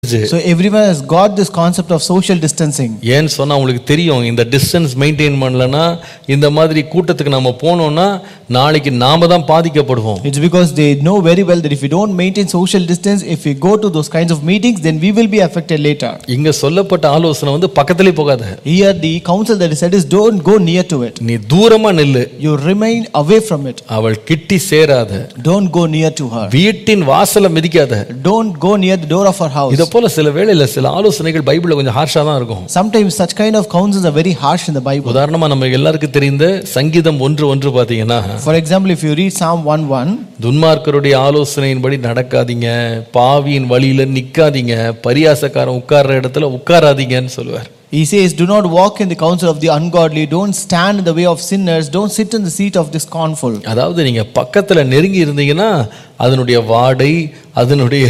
So everyone has got this concept of social distancing. ஏன்னு சொன்னா உங்களுக்கு தெரியும் இந்த டிஸ்டன்ஸ் மெயின்டைன் பண்ணலன்னா இந்த மாதிரி கூட்டத்துக்கு நம்ம போனோம்னா நாளைக்கு நாம தான் பாதிக்கப்படுவோம் It's because they know very well that if we don't maintain social distance, if we go to those kinds of meetings, then we will be affected later. இங்க சொல்லப்பட்ட ஆலோசனை வந்து பக்கத்திலே போகாத Here, the counsel that is said is don't go near to it. நீ தூரமா நில்லு You remain away from it. அவள் கிட்டி சேராத Don't go near to her. வீட்டின் வாசலை மிதிக்காத Don't go near the door of her house. இத போல சில வேளையில சில ஆலோசனைகள் பைபிள்ல கொஞ்சம் ஹார்ஷா தான் இருக்கும் Sometimes such kind of counsels are very harsh in the Bible. உதாரணமா நம்ம எல்லாருக்கும் தெரிந்த சங்கீதம் ஒன்று ஒன்று பாத்தீங்கன்னா For example, if you read Psalm 1 1, துன்மார்க்கருடைய ஆலோசனையின்படி நடக்காதீங்க பாவியின் வழியில நிக்காதீங்க பரியாசக்காரன் உட்கார்ற இடத்துல உட்காராதீங்கன்னு சொல்லுவார் he says, Do not walk in the counsel of the ungodly, don't stand in the way of sinners, don't sit in the seat of the scornful. அதாவது நீங்க பக்கத்துல நெருங்கி இருந்தீங்கன்னா அதனுடைய வாடை அதனுடைய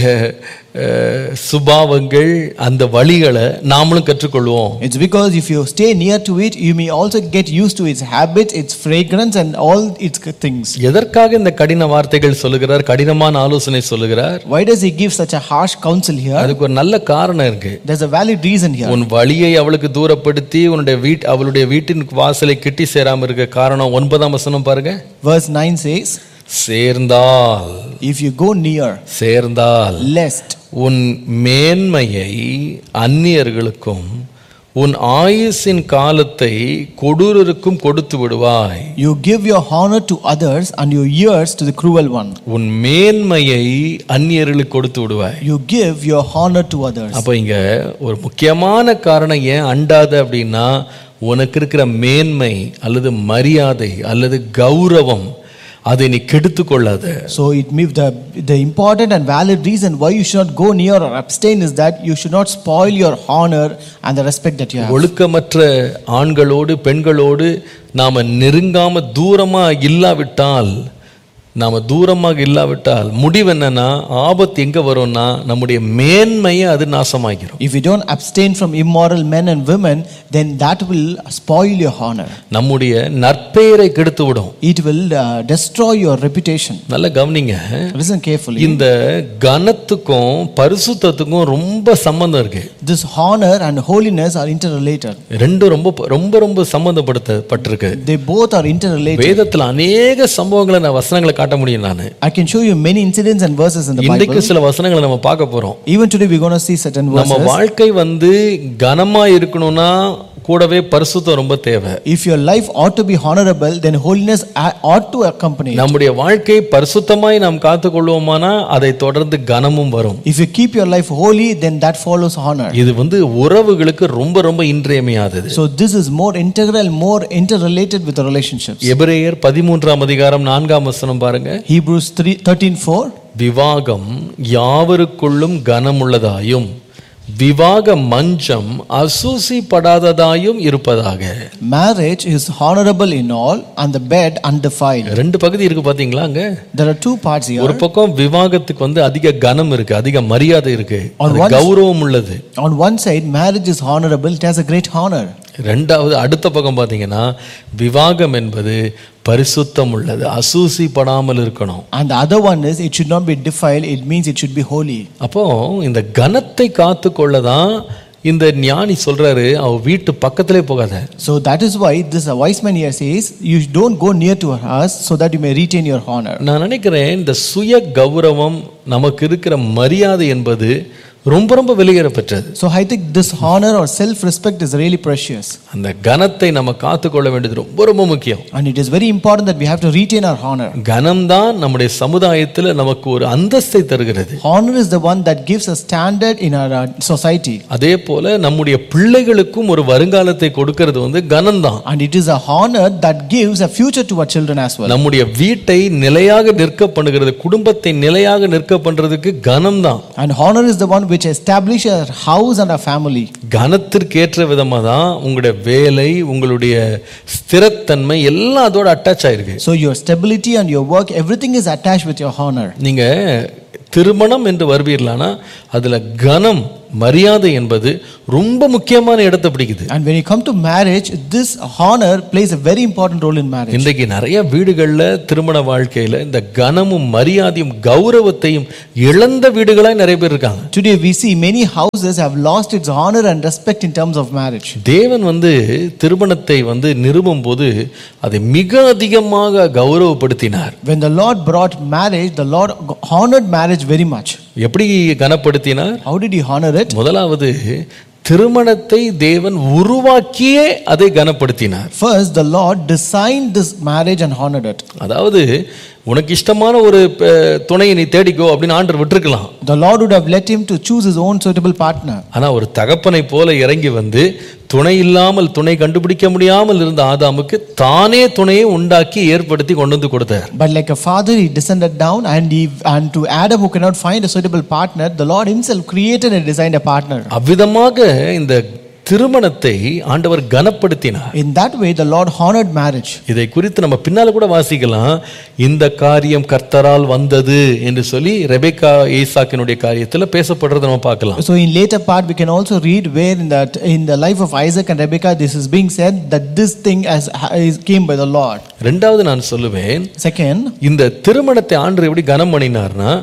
அஹ், சுபாவங்கள் அந்த வழிகளை நாமளும் கற்றுக்கொள்வோம் It's because if you stay near to it, you may also get used to its habits, its fragrance, and all its good things. எதற்காக இந்த கடின வார்த்தைகள் சொல்லுகிறார் கடினமான ஆலோசனை சொல்லுகிறார் Why does he give such a harsh counsel here? அதுக்கு ஒரு நல்ல காரணம் இருக்கு There's a valid reason here. உன் வழியை அவளுக்கு தூரப்படுத்தி உன்னுடைய வீட் அவளுடைய வீட்டின் வாசலை கிட்டி சேராம இருக்க காரணம் ஒன்பதாம் வசனம் பாருங்க Verse 9 says, சேர்ந்தால் If you go near, சேர்ந்தால் lest உன் மேன்மையை அந்நியர்களுக்கும் உன் ஆயுசின் காலத்தை கொடூரருக்கும் கொடுத்து விடுவாய் you give your honor to others and your years to the cruel one. உன் மேன்மையை அந்நியர்களுக்கு கொடுத்து விடுவாய் You give your honor to others. அப்போ இங்க ஒரு முக்கியமான காரணம் ஏன் அண்டாத அப்படின்னா உனக்கு இருக்கிற மேன்மை அல்லது மரியாதை அல்லது கௌரவம் அதை நீ கெடுத்து கொள்ளாத So it means the, the important and valid reason why you should not go near or abstain is that you should not spoil your honor and the respect that you have. ஒழுக்கமற்ற ஆண்களோடு பெண்களோடு நாம நெருங்காம தூரமா இல்லாவிட்டால் நாம தூரமாக இல்லாவிட்டால் முடிவு என்னன்னா ஆபத்து எங்க வரும்னா நம்முடைய மேன்மையை அது நாசமாகிரும் If you don't abstain from immoral men and women, then that will spoil your honor. நம்முடைய நற்பெயரை கெடுத்து விடும் It will uh, destroy your reputation. நல்ல கவனிங்க Listen carefully. இந்த கனத்துக்கும் பரிசுத்தத்துக்கும் ரொம்ப சம்பந்தம் இருக்கு This honor and holiness are interrelated. ரெண்டும் ரொம்ப ரொம்ப ரொம்ப சம்பந்தப்படுத்தப்பட்டிருக்கு They both are interrelated. வேதத்துல அநேக சம்பவங்களை நான் வசனங்களை காட்ட முடியும் நான் I can show you many incidents and verses in the இன்றைக்கு Bible. சில வசனங்களை நம்ம பார்க்க போறோம் Even today, we're going to see certain நம்ம verses. வாழ்க்கை வந்து கனமா இருக்கணும்னா கூடவே பரிசுத்தம் ரொம்ப தேவை If your life ought to be honorable, then holiness a- ought to accompany it. நம்முடைய வாழ்க்கை பரிசுத்தமாய் நாம் காத்துக்கொள்வோமானா அதை தொடர்ந்து கனமும் வரும் If you keep your life holy, then that follows honor. இது வந்து உறவுகளுக்கு ரொம்ப ரொம்ப இன்றியமையாதது So this is more integral, more interrelated with the relationships. எபிரேயர் பதிமூன்றாம் அதிகாரம் நான்காம் வசனம் பாருங்க Hebrews 3, 13 4. விவாகம் யாவருக்குள்ளும் கனமுள்ளதாயும் விவாக மஞ்சம் அசூசிப்படாததாயும் இருப்பதாக Marriage is honorable in all, and the bed undefiled. ரெண்டு பகுதி இருக்கு பாத்தீங்களா அங்க There are two parts here. ஒரு பக்கம் விவாகத்துக்கு வந்து அதிக கனம் இருக்கு அதிக மரியாதை இருக்கு அது one- கௌரவம் உள்ளது On one side, marriage is honorable, it has a great honor. ரெண்டாவது அடுத்த பக்கம் பாத்தீங்கன்னா விவாகம் என்பது பரிசுத்தம் உள்ளது அசூசிப்படாமல் இருக்கணும் And the other one is, it should not be defiled, it means it should be holy. அப்போ இந்த கனத்தை காத்துக்கொள்ள தான் இந்த ஞானி சொல்றாரு அவ வீட்டு பக்கத்திலே போகாத So that is why this a wise man here says, you don't go near to her house so that you may retain your honor. நான் நினைக்கிறேன் இந்த சுய கௌரவம் நமக்கு இருக்கிற மரியாதை என்பது ரொம்ப ரொம்ப வெளியேற பெற்றது So I think this honor or self-respect is really precious. அந்த கனத்தை நம்ம காத்துக்கொள்ள வேண்டியது ரொம்ப ரொம்ப முக்கியம் And it is very important that we have to retain our honor. கனம்தான் நம்முடைய சமுதாயத்தில் நமக்கு ஒரு அந்தஸ்தை தருகிறது Honor is the one that gives a standard in our uh, society. அதே போல நம்முடைய பிள்ளைகளுக்கும் ஒரு வருங்காலத்தை கொடுக்கிறது வந்து கனம்தான் And it is a honor that gives a future to our children as well. நம்முடைய வீட்டை நிலையாக நிற்க பண்ணுகிறது குடும்பத்தை நிலையாக நிற்க பண்றதுக்கு கனம்தான் And honor is the one which establishes our house and our family. கனத்திற்கேற்ற விதமா தான் உங்களுடைய வேலை உங்களுடைய ஸ்திரத்தன்மை எல்லாம் அதோட அட்டாச் ஆயிருக்கு So your stability and your work, everything is attached with your honor. நீங்க திருமணம் என்று வருவீர்களானா அதுல கனம் மரியாதை என்பது ரொம்ப முக்கியமான இடத்தை பிடிக்குது And when you come to marriage, this honor plays a very important role in marriage. இன்றைக்கு நிறைய வீடுகள்ல திருமண வாழ்க்கையில இந்த கனமும் மரியாதையும் கௌரவத்தையும் இழந்த வீடுகளா நிறைய பேர் இருக்காங்க Today we see many houses have lost its honor and respect in terms of marriage. தேவன் வந்து திருமணத்தை வந்து நிறுவும் போது அதை மிக அதிகமாக கௌரவப்படுத்தினார் When the Lord brought marriage, the Lord honored marriage very much. எப்படி கனப்படுத்தினார் How did he honor it? முதலாவது திருமணத்தை தேவன் உருவாக்கியே அதை கனப்படுத்தினார் First, the Lord designed this marriage and honored it. அதாவது உனக்கு இஷ்டமான ஒரு அஹ், துணையை நீ தேடிக்கோ அப்படின்னு ஆண்டர் விட்டுருக்கலாம் The Lord would have let him to choose his own suitable partner. ஆனா ஒரு தகப்பனை போல இறங்கி வந்து துணை இல்லாமல் துணை கண்டுபிடிக்க முடியாமல் இருந்த ஆதாமுக்கு தானே துணையை உண்டாக்கி ஏற்படுத்தி கொண்டு வந்து கொடுத்தார் But like a father, he descended down and he and to Adam who cannot find a suitable partner, the Lord himself created and designed a partner. அவ்விதமாக இந்த திருமணத்தை ஆண்டவர் கனப்படுத்தினார் In that way, the Lord honored marriage. இதை குறித்து நம்ம பின்னால கூட வாசிக்கலாம் இந்த காரியம் கர்த்தரால் வந்தது என்று சொல்லி ரெபேக்கா ஈசாக்கினுடைய காரியத்துல பேசப்படுறதை நம்ம பார்க்கலாம் So in later part, we can also read where in that in the life of Isaac and Rebekah, this is being said that this thing as is came by the Lord. ரெண்டாவது நான் சொல்லுவேன் Second, இந்த திருமணத்தை ஆண்டு எப்படி கனம் பண்ணினார்னா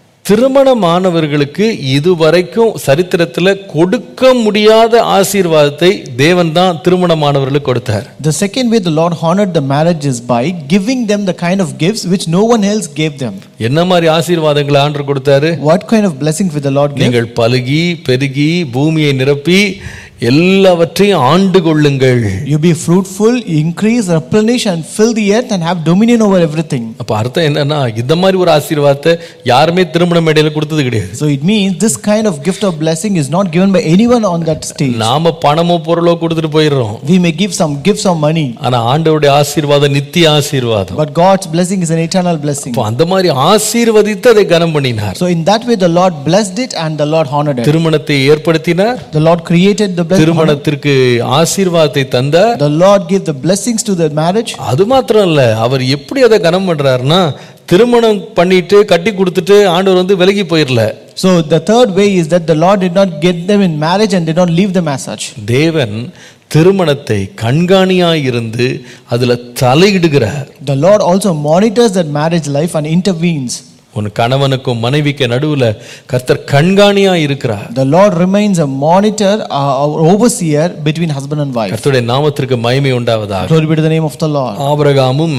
திருமணமானவர்களுக்கு இதுவரைக்கும் சரித்திரத்துல கொடுக்க முடியாத ஆசீர்வாதத்தை தேவன் தான் திருமணமானவர்களுக்கு கொடுத்தார் the second way the Lord honored the marriage is by giving them the kind of gifts which no one else gave them. என்ன மாதிரி ஆசீர்வாதங்களை ஆண்டு கொடுத்தாரு What kind of blessings will the Lord give? நீங்கள் பலுகி பெருகி பூமியை நிரப்பி எல்லாவற்றையும் ஆண்டு கொள்ளுங்கள் You be fruitful, increase, replenish, and fill the earth and have dominion over everything. அப்ப அர்த்தம் என்னன்னா இந்த மாதிரி ஒரு ஆசீர்வாதத்தை யாருமே திருமண மேடையில கொடுத்தது கிடையாது So it means this kind of gift of blessing is not given by anyone on that stage. நாம பணமோ பொருளோ கொடுத்துட்டு போயிடுறோம் We may give some gifts of money, ஆனா ஆண்டவருடைய ஆசீர்வாதம் நித்திய ஆசீர்வாதம் but God's blessing is an eternal blessing. அப்போ அந்த மாதிரி ஆசீர்வதித்து அதை கனம் பண்ணினார் So in that way, the Lord blessed it and the Lord honored it. திருமணத்தை ஏற்படுத்தினார் The Lord created the blessing. திருமணத்திற்கு ஆசீர்வாதத்தை தந்தார் The Lord gave the blessings to the marriage. அது மாத்திரம் இல்ல அவர் எப்படி அதை கனம் பண்றாருன்னா திருமணம் பண்ணிட்டு கட்டி கொடுத்துட்டு ஆண்டவர் வந்து விலகி போயிடல So the third way is that the Lord did not get them in marriage and did not leave them as such. தேவன் திருமணத்தை கண்காணியாய் இருந்து அதுல தலையிடுகிறார் The Lord also monitors that marriage life and intervenes. உன் கணவனுக்கும் மனைவிக்கு நடுவுல கர்த்தர் கண்காணியா இருக்கிறார் The Lord remains a monitor, uh, or overseer between husband and wife. கர்த்தருடைய நாமத்திற்கு மகிமை உண்டாவதாக Glory be to the name of the Lord. ஆபிரகாமும்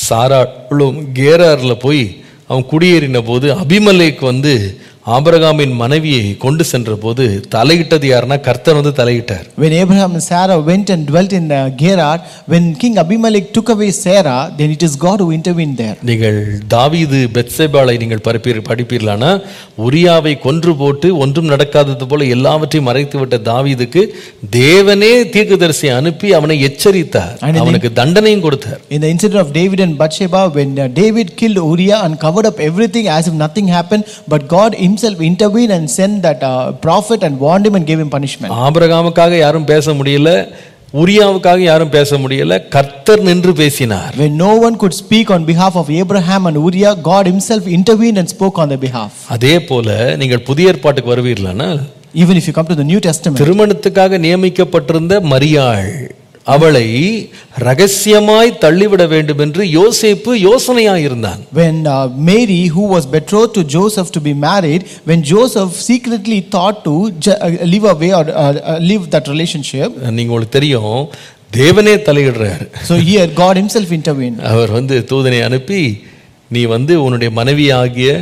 சாராளும் கேரார்ல போய் அவன் குடியேறின போது அபிமலேக் வந்து ஆபிரகாமின் மனைவியை கொண்டு சென்ற போது தலையிட்டது யாருன்னா கர்த்தர் வந்து தலையிட்டார் When Abraham and Sarah went and dwelt in uh, Gerar, when King Abimelech took away Sarah, then it is God who intervened there. நீங்கள் தாவீது பெத்சேபாளை நீங்கள் படிப்பீர் படிப்பீர்களானா உரியாவை கொன்று போட்டு ஒன்றும் நடக்காதது போல எல்லாவற்றையும் மறைத்து விட்ட தாவீதுக்கு தேவனே தீர்க்கதரிசியை அனுப்பி அவனை எச்சரித்தார் அவனுக்கு தண்டனையும் கொடுத்தார் In the incident of David and Bathsheba, when uh, David killed Uriah and covered up everything as if nothing happened, but God Himself intervened and sent that uh, prophet and warned him and gave him punishment. ஆபிரகாமுக்காக யாரும் பேச முடியல உரியாவுக்காக யாரும் பேச முடியல கர்த்தர் நின்று பேசினார் When no one could speak on behalf of Abraham and Uriah, God Himself intervened and spoke on their behalf. அதே போல நீங்கள் புதிய ஏற்பாட்டுக்கு வருவீர்களானால் Even if you come to the New Testament, திருமணத்துக்காக நியமிக்கப்பட்டிருந்த மரியாள் அவளை ரகசியமாய் தள்ளிவிட வேண்டும் என்று யோசேப்பு யோசனையாய் இருந்தான் when uh, Mary, who was betrothed to Joseph to be married, when Joseph secretly thought to ju- uh, live away or uh, uh, leave that relationship, நீங்க உங்களுக்கு தெரியும் தேவனே தலையிடுறாரு so here God Himself intervened. அவர் வந்து தூதனை அனுப்பி நீ வந்து உன்னுடைய மனைவி ஆகிய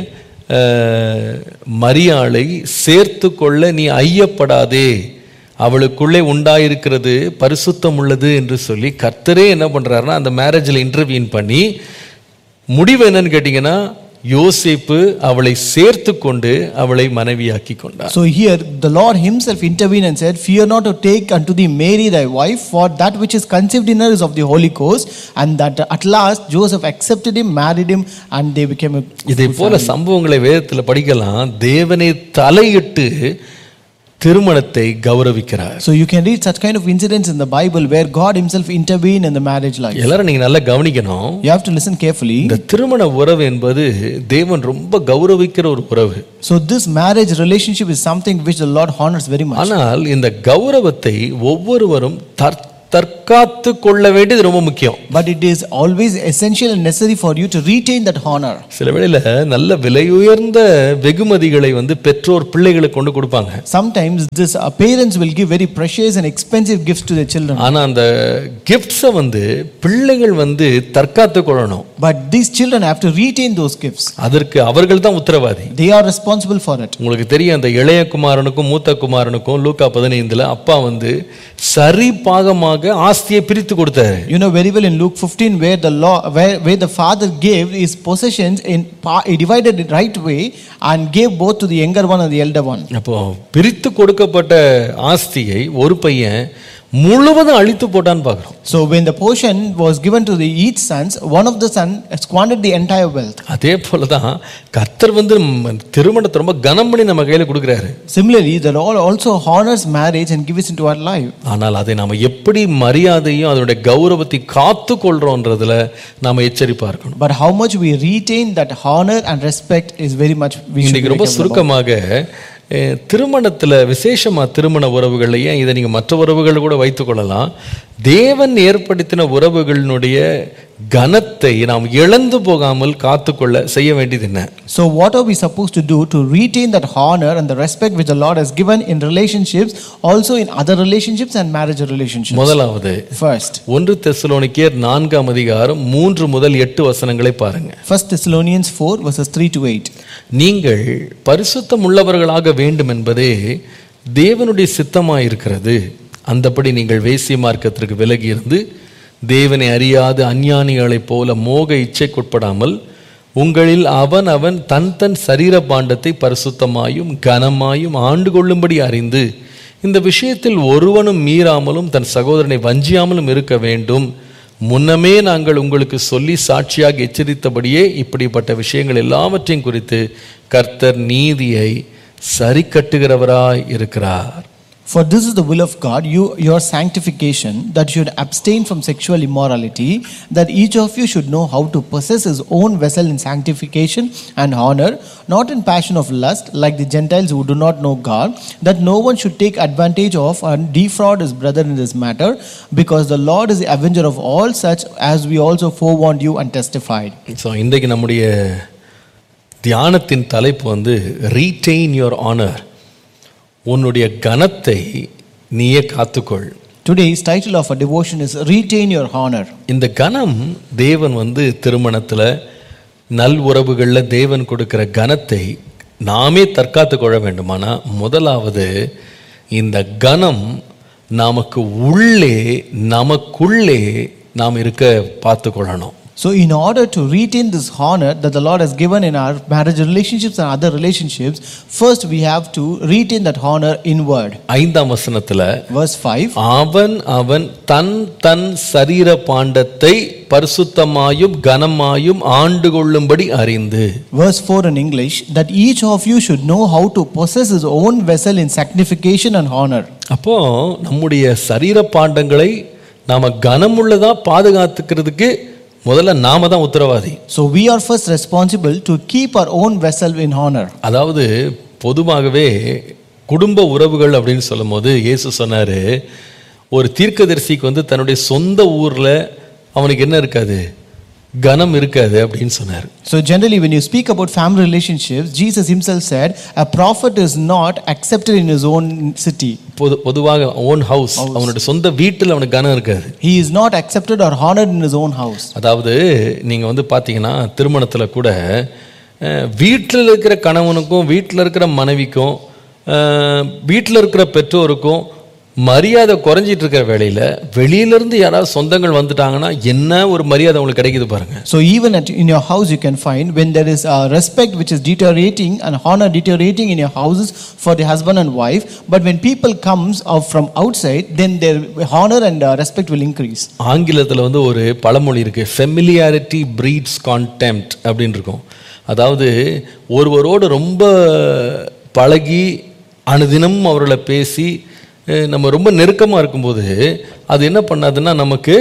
அஹ், மரியாளை சேர்த்து கொள்ள நீ ஐயப்படாதே அவளுக்குள்ளே உண்டாயிருக்கிறது பரிசுத்தம் உள்ளது என்று சொல்லி கர்த்தரே என்ன பண்றாருன்னா அந்த மேரேஜில் இன்டர்வியூன் பண்ணி முடிவு என்னன்னு கேட்டிங்கன்னா யோசேப்பு அவளை சேர்த்து கொண்டு அவளை மனைவியாக்கி கொண்டார் So here the Lord Himself intervened and said, Fear not to take unto thee Mary thy wife, for that which is conceived in her is of the Holy Ghost. And that at last Joseph accepted him, married him, and they became a. இதை போல சம்பவங்களை வேதத்தில் படிக்கலாம் தேவனே தலையிட்டு திருமணத்தை கௌரவிக்கிறார் So you can read such kind of incidents in the Bible where God Himself intervened in the marriage life. எல்லாரும் நீங்க நல்லா கவனிக்கணும் You have to listen carefully. இந்த திருமண உறவு என்பது தேவன் ரொம்ப கௌரவிக்கிற ஒரு உறவு So this marriage relationship is something which the Lord honors very much. ஆனால் இந்த கௌரவத்தை ஒவ்வொருவரும் தற்- தற்காத்து கொள்ள வேண்டியது ரொம்ப முக்கியம் But it is always essential and necessary for you to retain that honor. சில வேளையில நல்ல விலை உயர்ந்த வெகுமதிகளை வந்து பெற்றோர் பிள்ளைகளுக்கு கொண்டு கொடுப்பாங்க Sometimes this uh, parents will give very precious and expensive gifts to their children. ஆனா அந்த கிஃப்ட்ஸை வந்து பிள்ளைகள் வந்து தற்காத்து கொள்ளணும் But these children have to retain those gifts. அதற்கு அவர்கள் தான் உத்தரவாதி They are responsible for it. உங்களுக்கு தெரியும் அந்த இளைய குமாரனுக்கும் மூத்த குமாரனுக்கும் லூக்கா பதினைந்துல அப்பா வந்து சரி பாகமாக ஆஸ்தியை பிரித்து கொடுத்தாரு You know very well in Luke 15 where the law where, where the father gave his possessions in pa- he divided it right way and gave both to the younger one and the elder one. அப்போ பிரித்து கொடுக்கப்பட்ட ஆஸ்தியை ஒரு பையன் முழுவதும் அழித்து போட்டான்னு பார்க்குறோம் So when the portion was given to the each sons, one of the son squandered the entire wealth. அதே போல தான் கர்த்தர் வந்து ம், திருமணத்தை ரொம்ப கனம் பண்ணி நம்ம கையில் கொடுக்குறாரு Similarly, the Lord also honors marriage and gives it into our life. ஆனால் அதை நாம் எப்படி மரியாதையும் அதனுடைய கௌரவத்தை காத்து கொள்றோன்றதுல நாம் எச்சரிப்பா இருக்கணும் But how much we retain that honor and respect is very much we should இன்னைக்கு be ரொம்ப careful about. சுருக்கமாக அஹ், திருமணத்துல விசேஷமா திருமண உறவுகள்ல ஏன் இதை நீங்க மற்ற உறவுகள் கூட வைத்துக் கொள்ளலாம் தேவன் ஏற்படுத்தின உறவுகளினுடைய கனத்தை நாம் இழந்து போகாமல் காத்துக்கொள்ள செய்ய வேண்டியது என்ன So what are we supposed to do to retain that honor and the respect which the Lord has given in relationships, also in other relationships and marriage relationships? முதலாவது First, ஒன்று தெசலோனிக்கேர் நான்காம் அதிகாரம் மூன்று முதல் எட்டு வசனங்களை பாருங்க First Thessalonians 4 verses 3 to 8. நீங்கள் பரிசுத்தம் உள்ளவர்களாக வேண்டும் என்பதே தேவனுடைய சித்தமாய் இருக்கிறது அந்தபடி நீங்கள் வேசிய மார்க்கத்திற்கு விலகி இருந்து தேவனை அறியாத அஞ்ஞானிகளைப் போல மோக இச்சைக்குட்படாமல் உங்களில் அவன் அவன் தன் தன் சரீர பாண்டத்தை பரிசுத்தமாயும் கனமாயும் ஆண்டு கொள்ளும்படி அறிந்து இந்த விஷயத்தில் ஒருவனும் மீறாமலும் தன் சகோதரனை வஞ்சியாமலும் இருக்க வேண்டும் முன்னமே நாங்கள் உங்களுக்கு சொல்லி சாட்சியாக எச்சரித்தபடியே இப்படிப்பட்ட விஷயங்கள் எல்லாவற்றையும் குறித்து கர்த்தர் நீதியை சரி கட்டுகிறவராய் இருக்கிறார் For this is the will of God, you, your sanctification, that you should abstain from sexual immorality, that each of you should know how to possess his own vessel in sanctification and honor, not in passion of lust, like the Gentiles who do not know God, that no one should take advantage of and defraud his brother in this matter, because the Lord is the avenger of all such, as we also forewarned you and testified. So இன்றைக்கு நம்முடைய தியானத்தின் தலைப்பு வந்து retain your honour உன்னுடைய கனத்தை நீயே காத்துக்கொள் Today's title of our devotion is Retain Your Honor. இந்த கனம் தேவன் வந்து திருமணத்தில் நல் உறவுகளில் தேவன் கொடுக்கிற கனத்தை நாமே தற்காத்து கொள்ள வேண்டுமானா முதலாவது இந்த கனம் நமக்கு உள்ளே நமக்குள்ளே நாம் இருக்க பார்த்து கொள்ளணும் So, in order to retain this honor that the Lord has given in our marriage relationships and other relationships, first we have to retain that honor inward. ஐந்தாம் வசனத்தில் Verse 5 அவன் அவன் தன் தன் சரீர பாண்டத்தை பரிசுத்தமாயும் கனமாயும் ஆண்டு கொள்ளும்படி அறிந்து Verse 4 in English that each of you should know how to possess his own vessel in sanctification and honor. அப்போ நம்முடைய சரீர பாண்டங்களை நாம கனமுள்ளதா பாதுகாத்துக்கிறதுக்கு முதல்ல நாம தான் உத்தரவாதி So, we are first responsible to keep our own vessel in honor. அதாவது பொதுவாகவே குடும்ப உறவுகள் அப்படின்னு சொல்லும்போது இயேசு சொன்னாரு ஒரு தீர்க்கதரிசிக்கு வந்து தன்னுடைய சொந்த ஊர்ல அவனுக்கு என்ன இருக்காது கனம் இருக்காது அப்படின்னு சொன்னார் So, generally, when you speak about family relationships, Jesus himself said, A prophet is not accepted in his own city. பொது பொதுவாக ஓன் ஹவுஸ் அவனுடைய சொந்த வீட்டில் அவனுக்கு கனம் இருக்காது He is not accepted or honored in his own house. அதாவது நீங்கள் வந்து பார்த்தீங்கன்னா திருமணத்தில் கூட வீட்டில் இருக்கிற கணவனுக்கும் வீட்டில் இருக்கிற மனைவிக்கும் வீட்டில் இருக்கிற பெற்றோருக்கும் மரியாதை குறைஞ்சிட்டு இருக்கிற வேளையில் வெளியிலேருந்து யாராவது சொந்தங்கள் வந்துட்டாங்கன்னா என்ன ஒரு மரியாதை அவங்களுக்கு கிடைக்குது பாருங்க So even at, in your house, you can find when there is uh, respect which is deteriorating and honor deteriorating in your houses for the husband and wife. But when people comes out from outside, then their honor and uh, respect will increase. ஆங்கிலத்தில் வந்து ஒரு பழமொழி இருக்கு familiarity breeds contempt அப்படின்னு இருக்கும் அதாவது ஒருவரோடு ரொம்ப பழகி அனுதினம் அவர்களை பேசி அஹ், நம்ம ரொம்ப நெருக்கமாக இருக்கும்போது அது என்ன பண்ணாதுன்னா நமக்கு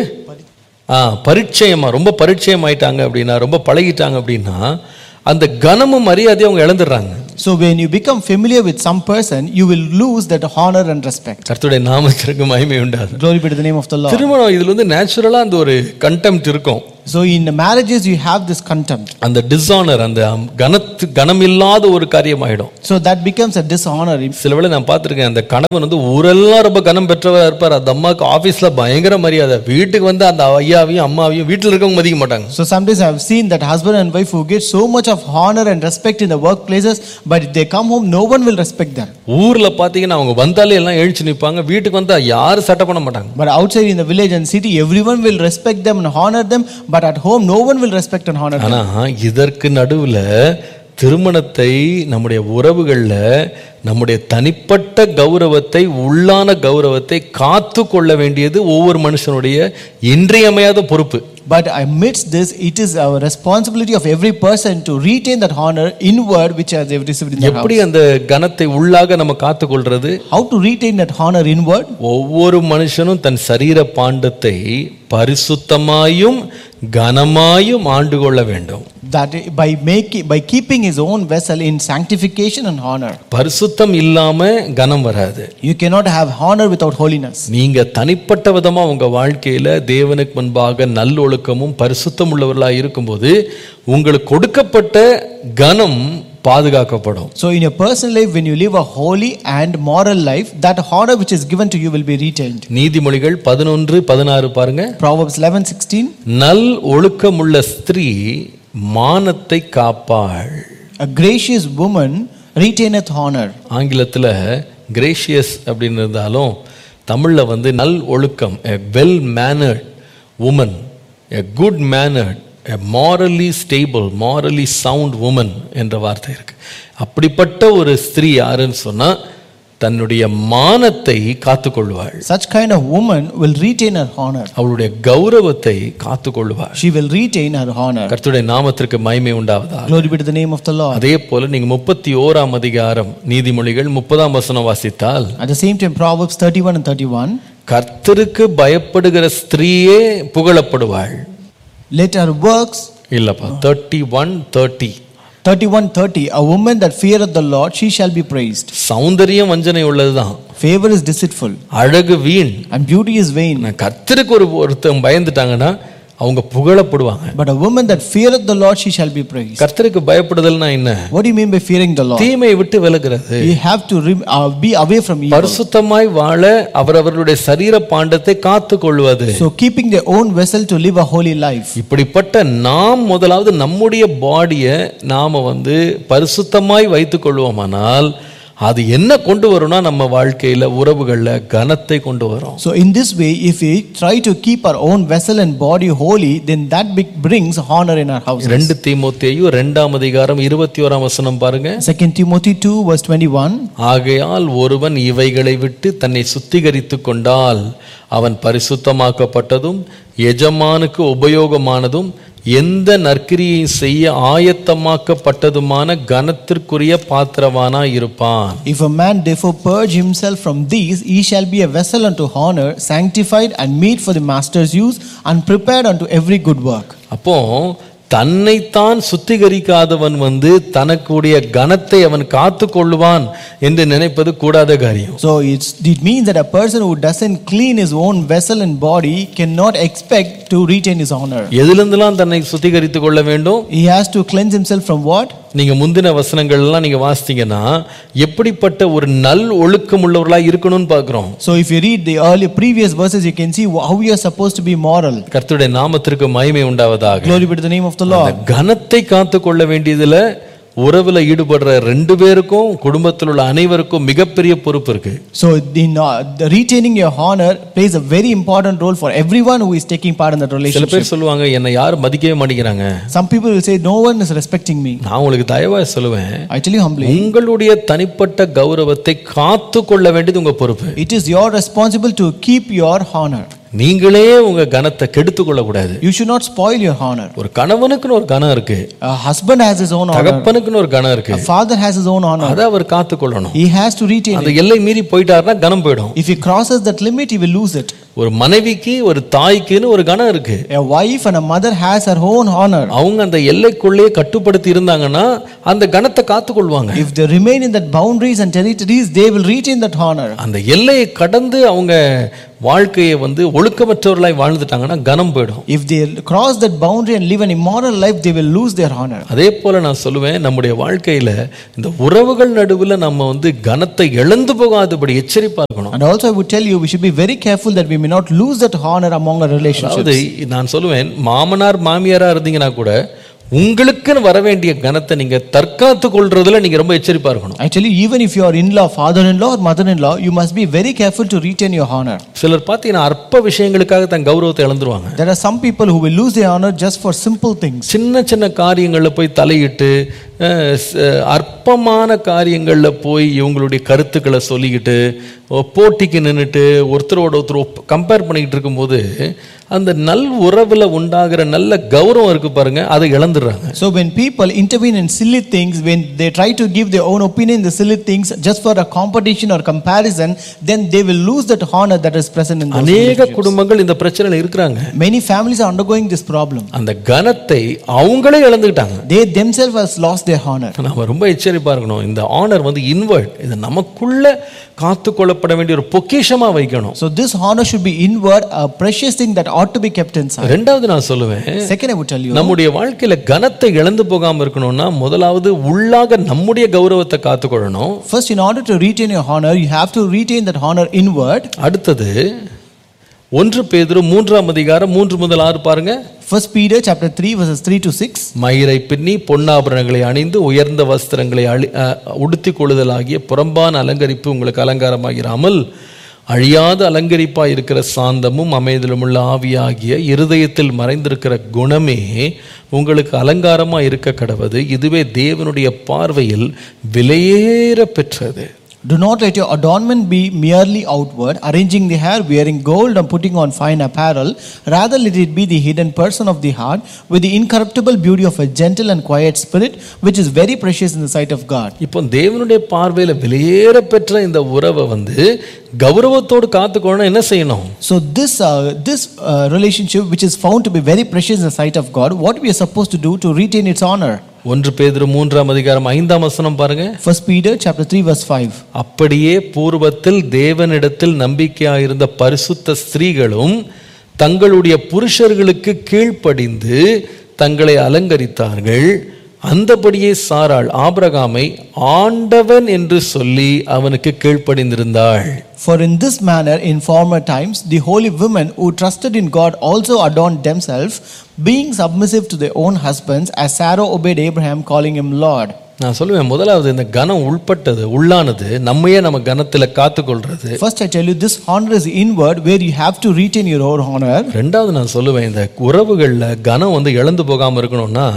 ஆ பரிச்சயமாக ரொம்ப பரிச்சயம் ஆயிட்டாங்க அப்படின்னா ரொம்ப பழகிட்டாங்க அப்படின்னா அந்த கனமும் மரியாதையும் அவங்க இழந்துடுறாங்க So when you become familiar with some person, you will lose that honor and respect. கர்த்தருடைய நாமத்திற்கு மகிமை உண்டாது Glory be to the name of the Lord. திருமணம் இதுல வந்து நேச்சுரலா அந்த ஒரு கண்டெம்ட் இருக்கும் So in marriages, you have this contempt. அந்த டிஸானர் அந்த கனத்து கனமில்லாத ஒரு காரியம் ஆயிடும் So that becomes a dishonor. சில வேளை நான் பார்த்திருக்கேன் அந்த கணவன் வந்து ஊரெல்லாம் ரொம்ப கனம் பெற்றவரா இருப்பார் அந்த அம்மாவுக்கு ஆபீஸ்ல பயங்கர மரியாதை வீட்டுக்கு வந்து அந்த ஐயாவையும் அம்மாவையும் வீட்டில் இருக்கவங்க மதிக்க மாட்டாங்க So sometimes I've seen that husband and wife who get so much of honor and respect in the workplaces, but if they come home, no one will respect them. ஊர்ல பாத்தீங்கன்னா அவங்க வந்தாலே எல்லாம் எழுச்சி நிற்பாங்க வீட்டுக்கு வந்தா யாரும் சட்டை பண்ண மாட்டாங்க But outside in the village and city, everyone will respect them and honor them, but at home, no one will respect and honor them. ஆனா இதற்கு நடுவுல திருமணத்தை நம்முடைய உறவுகள்ல நம்முடைய தனிப்பட்ட கௌரவத்தை உள்ளான கௌரவத்தை காத்து கொள்ள வேண்டியது ஒவ்வொரு மனுஷனுடைய இன்றியமையாத பொறுப்பு But amidst this, it is our responsibility of every person to retain that honor inward which has they've received in their house. எப்படி அந்த கனத்தை உள்ளாக நம்ம காத்துக்கொள்றது How to retain that honor inward? ஒவ்வொரு மனுஷனும் தன் சரீர பாண்டத்தை பரிசுத்தமாயும் கனமாயும் ஆண்டு கொள்ள வேண்டும் That by making by keeping his own vessel in sanctification and honor. பரிசுத்தம் இல்லாம கனம் வராது You cannot have honor without holiness. நீங்க தனிப்பட்ட விதமா உங்க வாழ்க்கையில தேவனுக்கு முன்பாக நல்லொழுக்கமும் பரிசுத்தம் உள்ளவர்களா இருக்கும்போது உங்களுக்கு கொடுக்கப்பட்ட கனம் பாதுகாக்கப்படும் So in your personal life, when you live a holy and moral life, that honor which is given to you will be retained. நீதிமொழிகள் பதினொன்று பதினாறு பாருங்க Proverbs 11 16. நல் ஒழுக்கமுள்ள ஸ்திரீ மானத்தை காப்பாள் A gracious woman retaineth honor. ஆங்கிலத்தில் கிரேஷியஸ் அப்படின்னு இருந்தாலும் தமிழில் வந்து நல் ஒழுக்கம் a well mannered woman a good mannered a morally stable morally sound woman என்ற வார்த்தை இருக்கு அப்படிப்பட்ட ஒரு ஸ்திரீ யாருன்னு சொன்னா தன்னுடைய மானத்தை காத்துக்கொள்வாள் Such kind of woman will retain her honor. அவளுடைய கௌரவத்தை காத்துக்கொள்வாள் She will retain her honor. கர்த்தருடைய நாமத்திற்கு மகிமை உண்டாவதா Glory be to the name of the Lord. அதே போல நீங்க முப்பத்தி ஓராம் அதிகாரம் நீதிமொழிகள் முப்பதாம் வசனம் வாசித்தால் At the same time, Proverbs 31 and 31. கர்த்தருக்கு பயப்படுகிற ஸ்திரீயே புகழப்படுவாள் Let her works, இல்லப்பா thirty one thirty 31 30. A woman that feareth the Lord, she shall be praised. சௌந்தரியம் வஞ்சனை உள்ளதுதான் Favor is deceitful, அழகு வீண் and beauty is vain. நான் கர்த்தருக்கு ஒரு ஒருத்தன் பயந்துட்டாங்கன்னா அவங்க புகழப்படுவாங்க But a woman that feareth the Lord, she shall be praised. கர்த்தருக்கு பயப்படுதல்னா என்ன What do you mean by fearing the Lord? தீமையை விட்டு விலகிறது You have to re- uh, be away from evil. பரிசுத்தமாய் வாழ அவரவர்களுடைய சரீர பாண்டத்தை காத்து கொள்வது So, keeping their own vessel to live a holy life. இப்படிப்பட்ட நாம் முதலாவது நம்முடைய பாடியை நாம வந்து பரிசுத்தமாய் வைத்துக் கொள்வோமானால் அது என்ன கொண்டு வரும்னா நம்ம வாழ்க்கையில உறவுகள்ல கனத்தை கொண்டு வரும் So, in this way, if we try to keep our own vessel and body holy, then that big brings honor in our houses. ரெண்டு தீமோத்தேயு ரெண்டாம் அதிகாரம் இருபத்தி ஓராம் வசனம் பாருங்க 2 Timothy 2, verse 21. ஆகையால் ஒருவன் இவைகளை விட்டு தன்னை சுத்திகரித்து கொண்டால் அவன் பரிசுத்தமாக்கப்பட்டதும் எஜமானுக்கு உபயோகமானதும் எந்த நற்கிரியை செய்ய ஆயத்தமாக்கப்பட்டதுமான கனத்திற்குரிய பாத்திரவானா இருப்பான் If a man therefore purge himself from these, he shall be a vessel unto honor, sanctified and meet for the master's use, and prepared unto every good work. அப்போ தன்னைத்தான் சுத்திகரிக்காதவன் வந்து தனக்குடைய கனத்தை அவன் காத்து கொள்ளுவான் என்று நினைப்பது கூடாத காரியம் So it's, it means that a person who doesn't clean his own vessel and body cannot expect to retain his honor. எதிலிருந்தெல்லாம் தன்னை சுத்திகரித்து கொள்ள வேண்டும் He has to cleanse himself from what? நீங்க முந்தின வசனங்கள் எல்லாம் நீங்க வாசித்தீங்கன்னா எப்படிப்பட்ட ஒரு நல் ஒழுக்கம் உள்ளவர்களா இருக்கணும்னு பார்க்கிறோம் So if you read the earlier previous verses, you can see how you are supposed to be moral. கர்த்தருடைய நாமத்திற்கு மகிமை உண்டாவதாக Glory be to the name of the அந்த Lord. கனத்தை காத்து கொள்ள வேண்டியதுல உறவுல ஈடுபடுற ரெண்டு பேருக்கும் குடும்பத்தில் உள்ள அனைவருக்கும் மிகப்பெரிய பொறுப்பு இருக்கு So in uh, the retaining your honor plays a very important role for everyone who is taking part in that சில relationship. பேர் சொல்லுவாங்க என்னை யாரும் மதிக்கவே மாட்டேங்கிறாங்க Some people will say, No one is respecting me. நான் உங்களுக்கு தயவா சொல்லுவேன் I tell you humbly, உங்களுடைய தனிப்பட்ட கௌரவத்தை காத்து கொள்ள வேண்டியது உங்க பொறுப்பு it is your responsible to keep your honor. நீங்களே உங்க கனத்தை கெடுத்து கொள்ளக்கூடாது You should not spoil your honor. ஒரு கணவனுக்குன்னு ஒரு கனம் இருக்கு A husband has his own honor. தகப்பனுக்குன்னு ஒரு கனம் இருக்கு A father has his own honor. அதை அவர் காத்து கொள்ளணும் He has to retain it. அந்த எல்லை மீறி போயிட்டாருன்னா கனம் போயிடும் If he crosses that limit, he will lose it. ஒரு மனைவிக்கு ஒரு தாய்க்குன்னு ஒரு கனம் இருக்கு A wife and a mother has her own honor. அவங்க அந்த எல்லைக்குள்ளேயே கட்டுப்படுத்தி இருந்தாங்கன்னா அந்த கனத்தை காத்து கொள்வாங்க If they remain in that boundaries and territories, they will retain that honor. அந்த எல்லையை கடந்து அவங்க வாழ்க்கையை வந்து ஒழுக்கமற்றவர்களாய் வாழ்ந்துட்டாங்கன்னா கனம் போயிடும் If they cross that boundary and live an immoral life, they will lose their honor. அதே போல நான் சொல்லுவேன் நம்முடைய வாழ்க்கையில இந்த உறவுகள் நடுவில் நம்ம வந்து கனத்தை இழந்து போகாதபடி எச்சரிப்பா இருக்கணும் And also, I would tell you, we should be very careful that we may not lose that honor among our relationships. அதாவது நான் சொல்லுவேன் மாமனார் மாமியாரா இருந்தீங்கன்னா கூட உங்களுக்குன்னு வர வேண்டிய கனத்தை நீங்க தற்காத்து கொள்றதுல நீங்க ரொம்ப எச்சரிப்பா இருக்கணும் I tell you, even if you are in law, father in law, or mother in law, you must be very careful to retain your honor. சிலர் பார்த்தீங்கன்னா அற்ப விஷயங்களுக்காக தன் கௌரவத்தை இழந்துருவாங்க There are some people who will lose their honor just for simple things. சின்ன சின்ன காரியங்களில் போய் தலையிட்டு அஹ், ச- அற்பமான காரியங்களில் போய் இவங்களுடைய கருத்துக்களை சொல்லிக்கிட்டு ஓ, போட்டிக்கு நின்றுட்டு ஒருத்தரோட ஒருத்தர் கம்பேர் பண்ணிக்கிட்டு இருக்கும்போது அந்த நல் உறவில் உண்டாகிற நல்ல கௌரவம் இருக்கு பாருங்க அதை இழந்துடுறாங்க So when people intervene in silly things, when they try to give their own opinion in the silly things just for a competition or comparison, then they will lose that honor that is present in those அநேக relationships. குடும்பங்கள் இந்த பிரச்சனையில் இருக்கிறாங்க Many families are undergoing this problem. அந்த கனத்தை அவங்களே இழந்துக்கிட்டாங்க They themselves has lost their honor. நாம ரொம்ப எச்சரிப்பா இருக்கணும் இந்த ஆனர் வந்து இன்வர்ட் இது நமக்குள்ள காத்து கொள்ளப்பட வேண்டிய ஒரு பொக்கிஷமா வைக்கணும் So this honor should be inward, a precious thing that ought to be kept inside. ரெண்டாவது நான் சொல்லுவேன் Second, I would tell you, நம்முடைய வாழ்க்கையில கனத்தை இழந்து போகாம இருக்கணும்னா முதலாவது உள்ளாக நம்முடைய கௌரவத்தை காத்துக்கொள்ளணும் first, in order to retain your honor, you have to retain that honor inward. அடுத்தது ஒன்று பேதுரு மூன்றாம் அதிகாரம் மூன்று முதல் ஆறு பாருங்க First Peter chapter 3, verses 3 to 6. மயிரை பின்னி பொன்னாபரணங்களை அணிந்து உயர்ந்த வஸ்திரங்களை அழி உடுத்தி கொள்ளுதலாகிய புறம்பான அலங்கரிப்பு உங்களுக்கு அலங்காரமாகிராமல் அழியாத அலங்கரிப்பாய் இருக்கிற சாந்தமும் அமைதலுமுள்ள ஆவியாகிய இருதயத்தில் மறைந்திருக்கிற குணமே உங்களுக்கு அலங்காரமா இருக்க கடவது இதுவே தேவனுடைய பார்வையில் விலையேற பெற்றது Do not let your adornment be merely outward, arranging the hair, wearing gold, and putting on fine apparel. Rather, let it be the hidden person of the heart, with the incorruptible beauty of a gentle and quiet spirit, which is very precious in the sight of God. இப்போ தேவனுடைய பார்வையில விலையேற பெற்ற இந்த உறவை வந்து கௌரவத்தோடு காத்துக்கொள்ளணும் என்ன செய்யணும் So, this, uh, this uh, relationship, which is found to be very precious in the sight of God, what we are supposed to do to retain its honor? ஒன்று பேதுரு மூன்றாம் அதிகாரம் ஐந்தாம் வசனம் பாருங்க First Peter chapter 3, verse 5. அப்படியே பூர்வத்தில் தேவனிடத்தில் நம்பிக்கையாயிருந்த பரிசுத்த ஸ்திரீகளும் தங்களுடைய புருஷர்களுக்கு கீழ்ப்படிந்து தங்களை அலங்கரித்தார்கள் அந்தபடியே சாராள் ஆபிரகாமை ஆண்டவன் என்று சொல்லி அவனுக்கு கீழ்ப்படிந்திருந்தாள் For in this manner, in former times, the holy women who trusted in God also adorned themselves, being submissive to their own husbands, as Sarah obeyed Abraham, calling him Lord. நான் சொல்லுவேன் முதலாவது இந்த கனம் உள்பட்டது உள்ளானது நம்மையே நம்ம கனத்தில் காத்துக்கொள்றது First, I tell you, this honor is inward, where you have to retain your own honor. ரெண்டாவது நான் சொல்லுவேன் இந்த உறவுகளில் கனம் வந்து இழந்து போகாமல் இருக்கணும்னா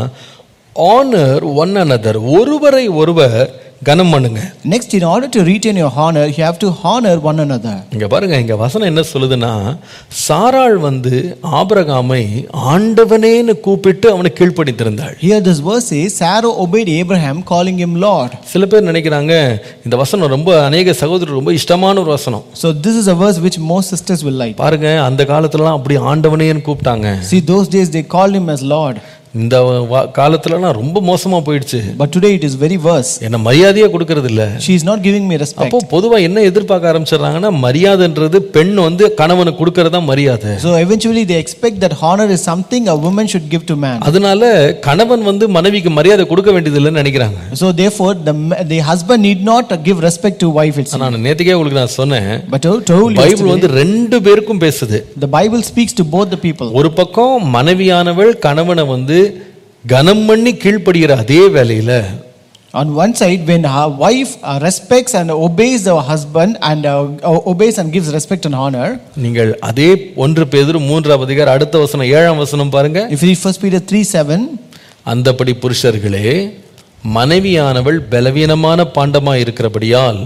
ஆனர் ஒன் another ஒருவரை ஒருவர் கனம் பண்ணுங்க Next, in order to retain your honor, you have to honor one another. இங்க பாருங்க இங்க வசனம் என்ன சொல்லுதுன்னா சாராள் வந்து ஆபிரகாமை ஆண்டவனேன்னு கூப்பிட்டு அவனை கீழ்ப்படித்திருந்தாள் Here, this verse says, Sarah obeyed Abraham, calling him Lord. சில பேர் நினைக்கிறாங்க இந்த வசனம் ரொம்ப அநேக சகோதரர் ரொம்ப இஷ்டமான ஒரு வசனம் So, this is a verse which most sisters will like. பாருங்க அந்த காலத்துலலாம் அப்படி ஆண்டவனேன்னு கூப்பிட்டாங்க See, those days they called him as Lord, இந்த வா- காலத்துலலாம் ரொம்ப மோசமா போயிடுச்சு but today it is very worse. என்ன மரியாதையே கொடுக்கறது இல்ல She is not giving me respect. அப்போ பொதுவா என்ன எதிர்பார்க்க ஆரம்பிச்சிடுறாங்கன்னா மரியாதைன்றது பெண் வந்து கணவனுக்கு கொடுக்கறது தான் மரியாதை So eventually they expect that honor is something a woman should give to man. அதனால கணவன் வந்து மனைவிக்கு மரியாதை கொடுக்க வேண்டியது இல்லைன்னு நினைக்கிறாங்க So therefore the, ma- the husband need not give respect to wife itself. நான் நேத்துக்கே உங்களுக்கு நான் சொன்னேன் But I told you Bible yesterday, வந்து ரெண்டு பேருக்கும் பேசுது the Bible speaks to both the people. ஒரு பக்கம் மனைவியானவள் கணவனை வந்து கனம் பண்ணி கீழ்ப்படுகிற அதே வேலையில On one side, when her wife uh, respects and obeys her husband and uh, obeys and gives respect and honor, நீங்கள் அதே ஒன்று பேதுரு மூன்றாம் அதிகாரம் அடுத்த வசனம் ஏழாம் வசனம் பாருங்க if you read 1 Peter 3 7, அந்தபடி புருஷர்களே மனைவியானவள் பலவீனமான பாண்டமாய் இருக்கிறபடியால்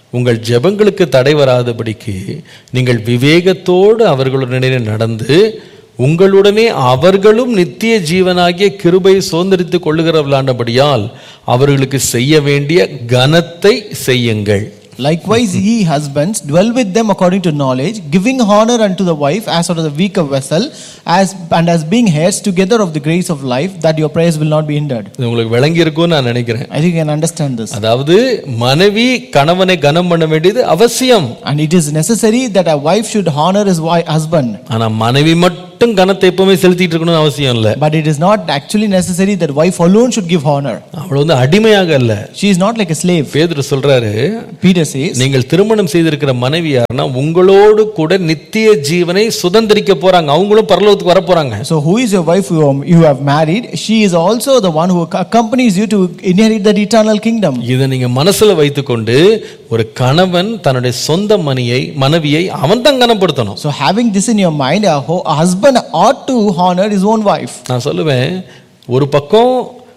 உங்கள் ஜெபங்களுக்கு தடை வராதபடிக்கு நீங்கள் விவேகத்தோடு அவர்களுடனே நடந்து உங்களுடனே அவர்களும் நித்திய ஜீவனாகிய கிருபை சுதந்திரித்துக் கொள்ளுகிறவர்களானபடியால் அவர்களுக்கு செய்ய வேண்டிய கனத்தை செய்யுங்கள் Likewise, ye husbands, dwell with them according to knowledge, giving honor unto the wife as unto the weaker vessel, as and as being heirs together of the grace of life, that your prayers will not be hindered. இது உங்களுக்கு விளங்கி இருக்கும்னு நான் நினைக்கிறேன் I think you can understand this. அதாவது மனைவி கணவனை கனம் பண்ண வேண்டியது அவசியம் And it is necessary that a wife should honor his wi- husband. ஆனா மனைவி மட்டும் கனத்தை எப்பவுமே செலுத்திட்டு இருக்கணும்னு அவசியம் இல்ல But it is not actually necessary that wife alone should give honor. அவள் வந்து அடிமையாக அல்ல She is not like a slave. பேதுரு சொல்றாரு Peter says, நீங்கள் திருமணம் செய்திருக்கிற மனைவி யாருன்னா உங்களோடு கூட நித்திய ஜீவனை சுதந்திரிக்க போறாங்க அவங்களும் பரலோகத்துக்கு வர போறாங்க So, who is your wife who you have married? She is also the one who accompanies you to inherit that eternal kingdom. இதை நீங்க மனசுல வைத்துக்கொண்டு ஒரு கணவன் தன்னுடைய சொந்த மணியை மனைவியை அவன் தான் கனப்படுத்தணும் So, having this in your mind, a, ho- a husband ought to honor his own wife. நான் சொல்லுவேன் ஒரு பக்கம்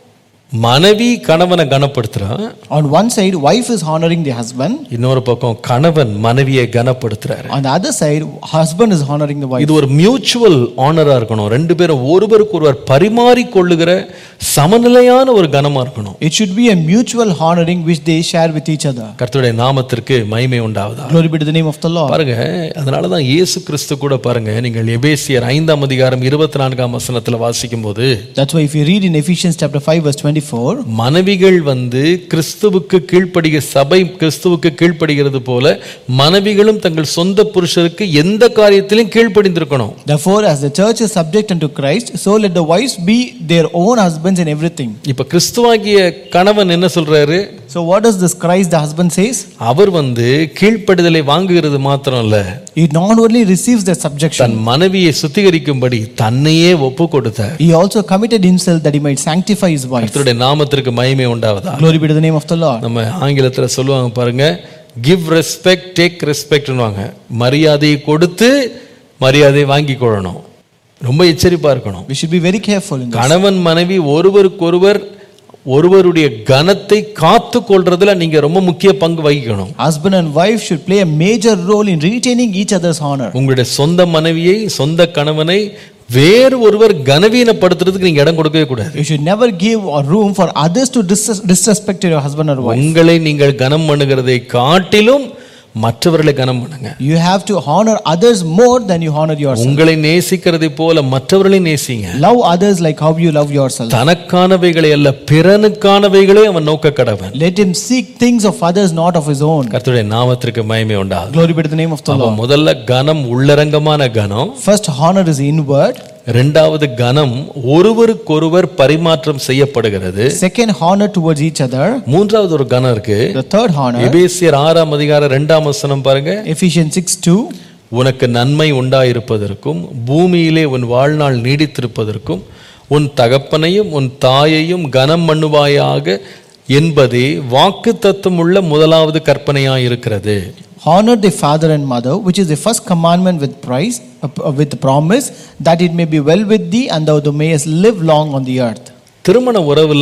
மனைவி கணவனை கனப்படுத்துறான் On one side, wife is honoring the husband. இன்னொரு பக்கம் கணவன் மனைவியை கனப்படுத்துறாரு On the other side, husband is honoring the wife. இது ஒரு மியூச்சுவல் ஆனரா இருக்கணும் ரெண்டு பேரும் ஒருவருக்கு ஒருவர் பரிமாறி கொள்ளுகிற சமநிலையான ஒரு கனமா இருக்கணும் It should be a mutual honoring which they share with each other. கர்த்தருடைய நாமத்திற்கு மகிமை உண்டாவதா Glory be to the name of the Lord. பாருங்க அதனால தான் இயேசு கிறிஸ்து கூட பாருங்க நீங்கள் எபேசியர் ஐந்தாம் அதிகாரம் இருபத்தி நான்காம் வசனத்துல வாசிக்கும் போது That's why if you read in Ephesians chapter 5 verse 24, மனைவிகள் வந்து கிறிஸ்துவுக்கு கீழ்ப்படுகிற சபை கிறிஸ்துவுக்கு கீழ்ப்படுகிறது போல மனைவிகளும் தங்கள் சொந்த புருஷருக்கு எந்த காரியத்திலும் கீழ்ப்படிந்திருக்கணும் therefore as the church is subject unto Christ, so let the wives be their own husbands in everything. இப்ப கிறிஸ்துவாகிய கணவன் என்ன சொல்றாரு So what does this Christ the husband says? அவர் வந்து கீழ்ப்படிதலை வாங்குகிறது மாத்திரம் இல்ல He not only receives the subjection, தன் மனைவியை சுத்திகரிக்கும்படி தன்னையே ஒப்பு கொடுத்தார் he also committed himself that he might sanctify his wife. கர்த்தருடைய நாமத்திற்கு மகிமை உண்டாவதா Glory be to the name of the Lord. நம்ம ஆங்கிலத்துல சொல்லுவாங்க பாருங்க கிவ் ரெஸ்பெக்ட் டேக் ரெஸ்பெக்ட்னுவாங்க மரியாதையை கொடுத்து மரியாதையை வாங்கி கொள்ளணும் ரொம்ப எச்சரிப்பா இருக்கணும் We should be very careful in this. கணவன் மனைவி ஒருவருக்கொருவர் ஒருவருடைய கனத்தை காத்து கொள்றதுல நீங்க ரொம்ப முக்கிய பங்கு வகிக்கணும் Husband and wife should play a major role in retaining each other's honor. உங்களுடைய சொந்த மனைவியை சொந்த கணவனை வேறு ஒருவர் கனவீனப்படுத்துறதுக்கு நீங்க இடம் கொடுக்கவே கூடாது You should never give a room for others to dis- disrespect your husband or wife. உங்களை நீங்கள் கனம் பண்ணுகிறதை காட்டிலும் மற்றவர்களை கனம் பண்ணுங்க You have to honor others more than you honor yourself. உங்களை நேசிக்கிறதை போல மற்றவர்களை நேசிங்க Love others like how you love yourself. தனக்கானவைகளை அல்ல பிறனுக்கானவைகளே அவன் நோக்க கடவன் Let him seek things of others, not of his own. கர்த்தருடைய நாமத்திற்கு மகிமை உண்டாகும் Glory be to the name of the அப்ப Lord. முதல்ல கனம் உள்ளரங்கமான கனம் First, honor is inward. இரண்டாவது கனம் ஒருவருக்கொருவர் பரிமாற்றம் செய்யப்படுகிறது Second, honor towards each other. மூன்றாவது ஒரு கனம் இருக்கு The third honor, எபேசியர் ஆறாம் அதிகாரம் இரண்டாம் வசனம் பாருங்க Ephesians 6 2. உனக்கு நன்மை உண்டாயிருப்பதற்கும் பூமியிலே உன் வாழ்நாள் நீடித்திருப்பதற்கும் உன் தகப்பனையும் உன் தாயையும் கனம் பண்ணுவாயாக என்பதே வாக்கு தத்துவமுள்ள முதலாவது கற்பனையாயிருக்கிறது Honor the father and mother, which is the first commandment with price, uh, with promise, that it may be well with thee, and thou mayest live long on the earth. திருமண உறவுல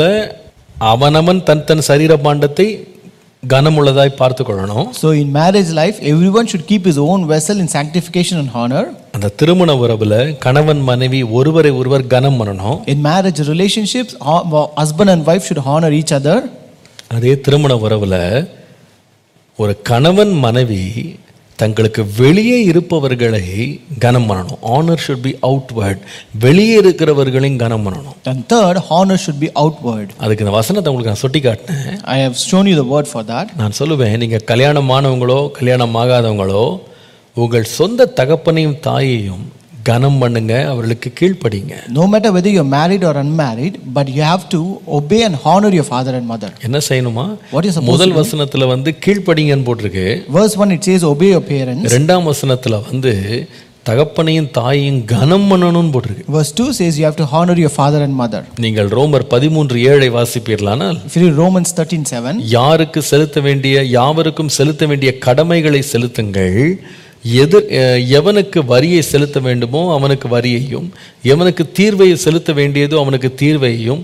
அவனவன் தன் தன் சரீர பாண்டத்தை கனமுள்ளதாய் பார்த்து கொள்ளணும் So, in marriage life, everyone should keep his own vessel in sanctification and honor. அந்த திருமண உறவுல கணவன் மனைவி ஒருவரை ஒருவர் கனம் பண்ணணும் In marriage relationships, ho- husband and wife should honor each other. அதே திருமண உறவுல ஒரு கணவன் மனைவி தங்களுக்கு வெளியே இருப்பவர்களை கனம் பண்ணணும் ஆனர் ஷுட் பி அவுட்வர்ட் வெளியே இருக்கிறவர்களையும் கனம் பண்ணணும் And third, honor should be outward. அதுக்கு இந்த வசனத்தை உங்களுக்கு நான் சுட்டி காட்டினேன் I have shown you the word for that. நான் சொல்லுவேன் நீங்க கல்யாணமானவங்களோ கல்யாணம் ஆகாதவங்களோ உங்கள் சொந்த தகப்பனையும் தாயையும் கனம் பண்ணுங்க அவர்களுக்கு கீழ்ப்படிங்க No matter whether you're married or unmarried, but you have to obey and honor your father and mother. என்ன செய்யணுமா What is supposed முதல் வசனத்துல வந்து கீழ்ப்படிங்கன்னு போட்டிருக்கு Verse 1 it says, Obey your parents. ரெண்டாம் வசனத்துல வந்து தகப்பனையும் தாயையும் கனம் பண்ணணும்னு போட்டிருக்கு Verse 2 says, You have to honor your father and mother. நீங்கள் ரோமர் பதிமூன்று ஏழை வாசிப்பீர்களானால் If you read Romans 13 7, யாருக்கு செலுத்த வேண்டிய யாவருக்கும் செலுத்த வேண்டிய கடமைகளை செலுத்துங்கள் எதிர் அஹ், எவனுக்கு வரியை செலுத்த வேண்டுமோ அவனுக்கு வரியையும் எவனுக்கு தீர்வையை செலுத்த வேண்டியதோ அவனுக்கு தீர்வையும்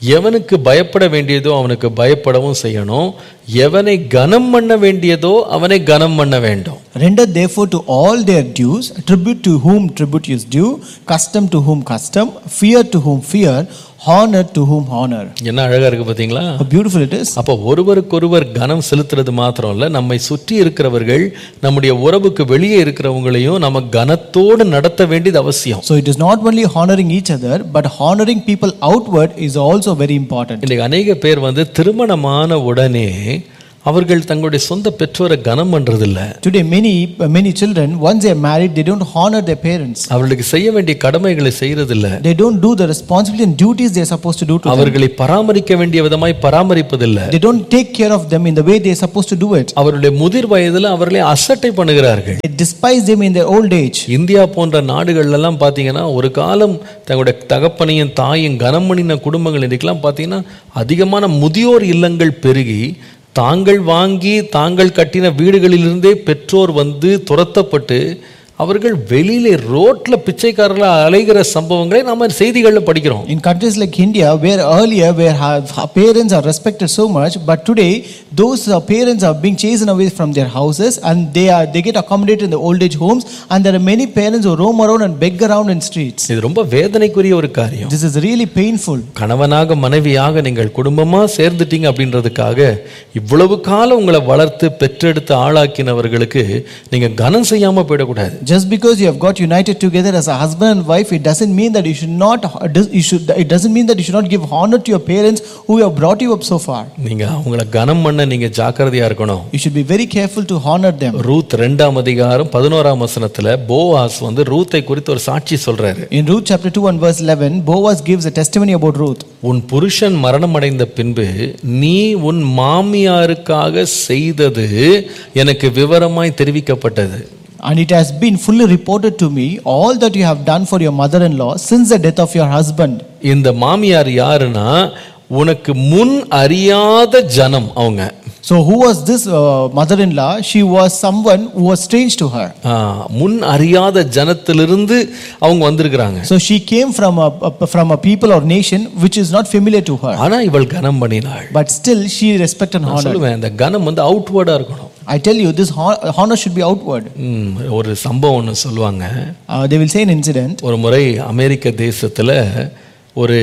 எவனுக்கு பயப்பட வேண்டியதோ அவனுக்கு பயப்படவும் செய்யணும் எவனை கனம் பண்ண வேண்டியதோ அவனை கனம் பண்ண வேண்டும் Render therefore to all their dues, tribute to whom tribute is due, custom to whom custom, fear to whom fear, honor to whom honor. என்ன அழகா இருக்கு பாத்தீங்களா How beautiful it is. அப்போ ஒருவருக்கொருவர் கனம் செலுத்துறது மாத்திரம் இல்ல நம்மை சுற்றி இருக்கிறவர்கள் நம்முடைய உறவுக்கு வெளியே இருக்கிறவங்களையும் நம்ம கனத்தோடு நடத்த வேண்டியது அவசியம் So it is not only honoring each other, but honoring people outward is also very important. இன்னைக்கு அநேக பேர் வந்து திருமணமான உடனே அவர்கள் தங்களுடைய சொந்த பெற்றோரை கனம் பண்றதில்ல Today, many many children, once they are married, they don't honor their parents. அவர்களுக்கு செய்ய வேண்டிய கடமைகளை செய்யறதில்ல They don't do the responsibility and duties they are supposed to do to them. அவர்களை பராமரிக்க வேண்டிய விதமாய் பராமரிப்பதில்லை They don't take care of them in the way they are supposed to do it. அவருடைய முதிர் வயதுல அவர்களை அசட்டை பண்ணுகிறார்கள் They despise them in their old age. India போன்ற நாடுகள்ல எல்லாம் பார்த்தீங்கன்னா ஒரு காலம் தங்களுடைய தகப்பனையும் தாயும் கனம் பண்ணின குடும்பங்கள் இன்றைக்கெல்லாம் பார்த்தீங்கன்னா அதிகமான முதியோர் இல்லங்கள் பெருகி தாங்கள் வாங்கி தாங்கள் கட்டின வீடுகளிலிருந்தே பெற்றோர் வந்து துரத்தப்பட்டு அவர்கள் வெளியிலே ரோட்ல பிச்சைக்காரர்களா அலைகிற சம்பவங்களை நாம செய்திகளில் படிக்கிறோம் In countries like India, where earlier where ha- ha- parents are respected so much, but today those uh, parents are being chased away from their houses and they are they get accommodated in the old age homes, and there are many parents who roam around and beg around in streets. இது ரொம்ப வேதனைக்குரிய ஒரு காரியம் This is really painful. கணவனாக மனைவியாக நீங்கள் குடும்பமா சேர்ந்துட்டீங்க அப்படின்றதுக்காக இவ்வளவு காலம் உங்களை வளர்த்து பெற்றெடுத்து ஆளாக்கினவர்களுக்கு நீங்க கனம் செய்யாம போயிடக்கூடாது Just because you have got united together as a husband and wife, it doesn't mean that you should not. You should. It doesn't mean that you should not give honor to your parents who have brought you up so far. நீங்க அவங்கள கனம் பண்ண நீங்க ஜாக்கிரதையா இருக்கணும் You should be very careful to honor them. Ruth ரெண்டாம் அதிகாரம் பதினோராம் வசனத்துல போவாஸ் வந்து ரூத்தை குறித்து ஒரு சாட்சி சொல்றாரு In Ruth chapter 2 and verse 11, Boaz gives a testimony about Ruth. உன் புருஷன் மரணம் அடைந்த பின்பு நீ உன் மாமியாருக்காக செய்தது எனக்கு விவரமாய் தெரிவிக்கப்பட்டது And it has been fully reported to me all that you have done for your mother in law since the death of your husband. இந்த மாமியார் யாருன்னா உனக்கு முன் அறியாத ஜனம் அவங்க So, who was this uh, mother in law? She was someone who was strange to her. ஆ, முன் அறியாத ஜனத்திலிருந்து அவங்க வந்திருக்கிறாங்க So, she came from a, a- from a people or nation which is not familiar to her. ஆனா இவள் கனம் பண்ணினாள் But still, she respect and நான் honor. சொல்லுவேன் இந்த கனம் வந்து அவுட்வேர்டா இருக்கணும் I tell you, this hon- honor should be outward. ம், ஒரு சம்பவம் ஒன்று சொல்லுவாங்க Uh, they will say an incident. ஒரு முறை அமெரிக்க தேசத்துல ஒரு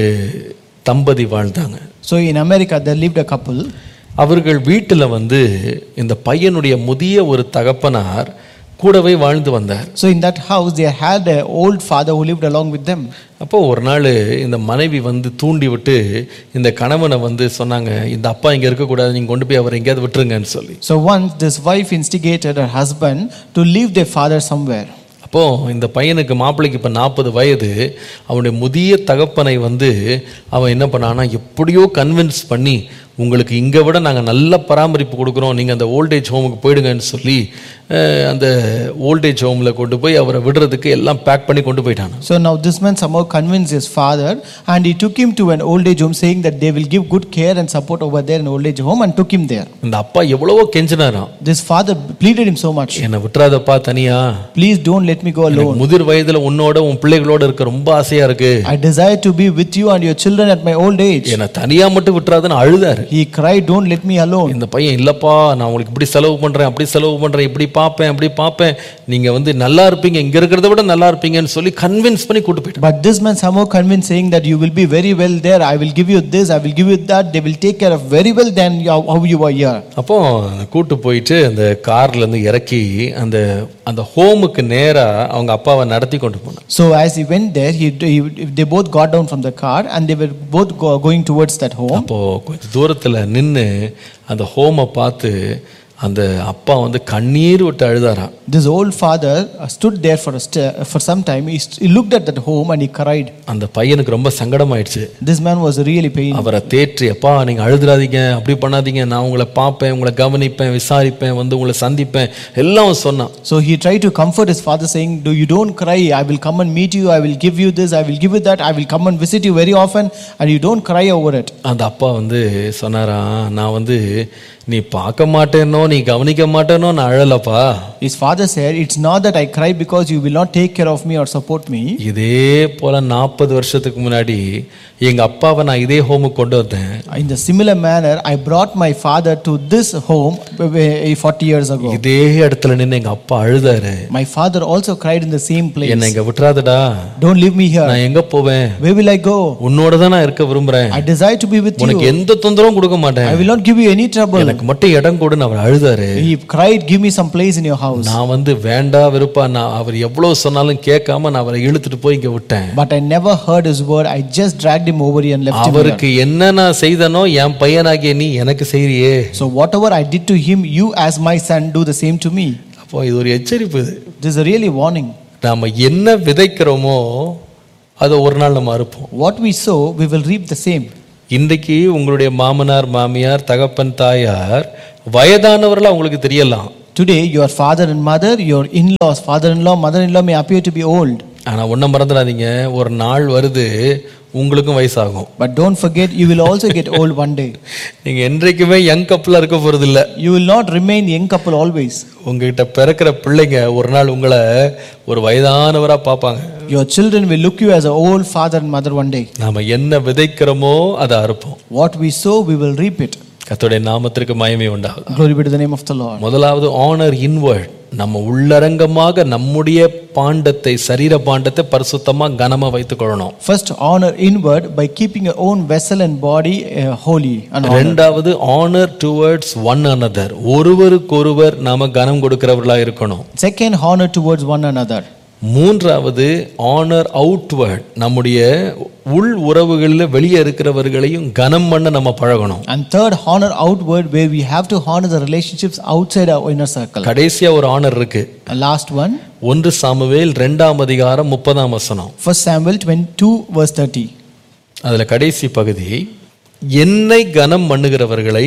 தம்பதி வாழ்ந்தாங்க So, in America, there lived a couple. அவர்கள் வீட்டில் வந்து இந்த பையனுடைய முதிய ஒரு தகப்பனார் கூடவே வாழ்ந்து வந்தார் So, in that house, they had an old father who lived along with them. அப்போ ஒரு நாள் இந்த மனைவி வந்து தூண்டி விட்டு இந்த கணவனை வந்து சொன்னாங்க இந்த அப்பா இங்கே இருக்கக்கூடாது நீங்கள் கொண்டு போய் அவரை எங்கேயாவது விட்டுருங்கன்னு சொல்லி So once this wife instigated her husband to leave their father somewhere. அப்போ இந்த பையனுக்கு மாப்பிள்ளைக்கு இப்போ நாற்பது வயது அவனுடைய முதிய தகப்பனை வந்து அவன் என்ன பண்ணான்னா எப்படியோ கன்வின்ஸ் பண்ணி உங்களுக்கு இங்கே விட நாங்கள் நல்ல பராமரிப்பு கொடுக்குறோம் நீங்கள் அந்த ஓல்டேஜ் ஹோமுக்கு போயிடுங்கன்னு சொல்லி அஹ், அந்த ஓல்டேஜ் ஹோமில் கொண்டு போய் அவரை விடுறதுக்கு எல்லாம் பேக் பண்ணி கொண்டு போயிட்டாங்க So now this man somehow convinced his father and he took him to an old age home saying that they will give good care and support over there in old age home and took him there. இந்த அப்பா எவ்வளவோ கெஞ்சினாராம் This father pleaded him so much. என்னை விட்டுறாதப்பா தனியா Please don't let me go alone. எனக்கு முதிர் வயதுல உன்னோட உன் பிள்ளைகளோட இருக்க ரொம்ப ஆசையா இருக்கு I desire to be with you and your children at my old age. என்னை தனியா மட்டும் விட்டுறாதுன்னு அழுதாரு He cried, Don't let me alone. இந்த பையன் இல்லப்பா நான் உங்களுக்கு இப்படி செலவு பண்றேன் அப்படி செலவு பண்றேன் இப்படி பார்ப்பேன் அப்படி பார்ப்பேன் நீங்க வந்து நல்லா இருப்பீங்க இங்க இருக்கிறத விட நல்லா இருப்பீங்கன்னு சொல்லி கன்வின்ஸ் பண்ணி கூட்டு போயிட்டான் But this man somehow convinced saying that you will be very well there. I will give you this, I will give you that. They will take care of very well than you- how you are here. அப்போ கூட்டு போயிட்டு அந்த கார்ல இருந்து இறக்கி அந்த அந்த ஹோமுக்கு நேரா அவங்க அப்பாவை நடத்தி கொண்டு போனான் So as he went there, he, he, they both got down from the car and they were both go, going towards that home. அப்போ கொஞ்சம் தூரத்துல நின்னு அந்த ஹோமை பார்த்து அந்த அப்பா வந்து கண்ணீர் விட்டு அழுதாராம் This old father uh, stood there for a st- for some time. He, st- he looked at that home and he cried. அந்த பையனுக்கு ரொம்ப சங்கடமாயிடுச்சு This man was really pained. அவரை தேற்றி அப்பா நீங்க அழுதுறாதீங்க அப்படி பண்ணாதீங்க நான் உங்களை பார்ப்பேன் உங்களை கவனிப்பேன் விசாரிப்பேன் வந்து உங்களை சந்திப்பேன் எல்லாம் சொன்னான் So he tried to comfort his father, saying, "Do you don't cry? I will come and meet you. I will give you this. I will give you that. I will come and visit you very often, and you don't cry over it." அந்த அப்பா வந்து சொன்னாராம் நான் வந்து நீ பார்க்க மாட்டேனோ நீ கவனிக்க மாட்டேனோ நான் அழலப்பா His father said, It's not that I cry because you will not take care of me or support me. இதே போல நாற்பது வருஷத்துக்கு முன்னாடி எங்க அப்பாவை நான் இதே ஹோமுக்கு கொண்டு வந்தேன் In the similar manner, I brought my father to this home uh, 40 years ago. இதே இடத்துல நின்று எங்க அப்பா அழுதாரு My father also cried in the same place. என்னை இங்க விட்டுறாதடா Don't leave me here. நான் எங்க போவேன் Where will I go? உன்னோட தான் நான் இருக்க விரும்புறேன் I desire to be with உனக்கு you. எந்த தொந்தரவும் கொடுக்க மாட்டேன் I will not give you any trouble. எனக்கு மட்டும் இடம் கொடுன்னு அவர் அழுதாரு He cried, Give me some place in your house. நான் வந்து வேண்டா விருப்பா நான் அவர் எவ்வளவு சொன்னாலும் கேட்காம நான் அவரை இழுத்துட்டு போய் இங்க விட்டேன் But I never heard his word. I just dragged him over here and left him here. அவருக்கு என்ன நான் செய்தனோ என் பையனாகிய நீ எனக்கு செய்றியே So whatever I did to him, you as my son do the same to me. அப்போ இது ஒரு எச்சரிப்பு இது This is a really warning. நாம என்ன விதைக்கிறோமோ அதை ஒரு நாள் நம்ம அறுப்போம் What we sow, we will reap the same. இன்றைக்கு உங்களுடைய மாமனார் மாமியார் தகப்பன் தாயார் வயதானவர்களா உங்களுக்கு தெரியலாம் Today, your father and mother, your in-laws, father-in-law, mother-in-law may appear to be old. ஆனா ஒன்றும் மறந்துடாதீங்க ஒரு நாள் வருது உங்களுக்கும் வயசாகும் But don't forget, you will also get old one day. நீங்க என்றைக்குமே யங் கப்பலா இருக்க போறது இல்ல You will not remain young couple always. உங்ககிட்ட பிறக்கிற பிள்ளைங்க ஒரு நாள் உங்களை ஒரு வயதானவரா பார்ப்பாங்க Your children will look you as an old father and mother one day. நாம என்ன விதைக்கிறோமோ அதை அறுப்போம் What we sow, we will reap it. கர்த்தருடைய நாமத்திற்கு மயமே உண்டாகும் Glory be to the name of the Lord. முதலாவது ஆனர் இன்வர்ட் நம்ம உள்ளரங்கமாக நம்முடைய பாண்டத்தை சரீர பாண்டத்தை பரிசுத்தமா கனமா வைத்துக் கொள்ளணும் First, honor inward by keeping your own vessel and body uh, holy and honored. ரெண்டாவது ஆனர் டுவர்ட்ஸ் ஒன் another ஒருவருக்கொருவர் நாம கனம் கொடுக்கிறவர்களா இருக்கணும் Second, honor towards one another. மூன்றாவது ஆனர் அவுட்வர்ட் நம்முடைய உள் உறவுகளில் வெளியே இருக்கிறவர்களையும் கனம் பண்ண நம்ம பழகணும் And third, honor outward, where we have to honor the relationships outside our inner circle. கடைசியா ஒரு ஆனர் இருக்கு And last one, ஒன்று சாமுவேல் ரெண்டாம் அதிகாரம் முப்பதாம் வசனம் 1 Samuel 22, verse 30. அதுல கடைசி பகுதி என்னை கனம் பண்ணுகிறவர்களை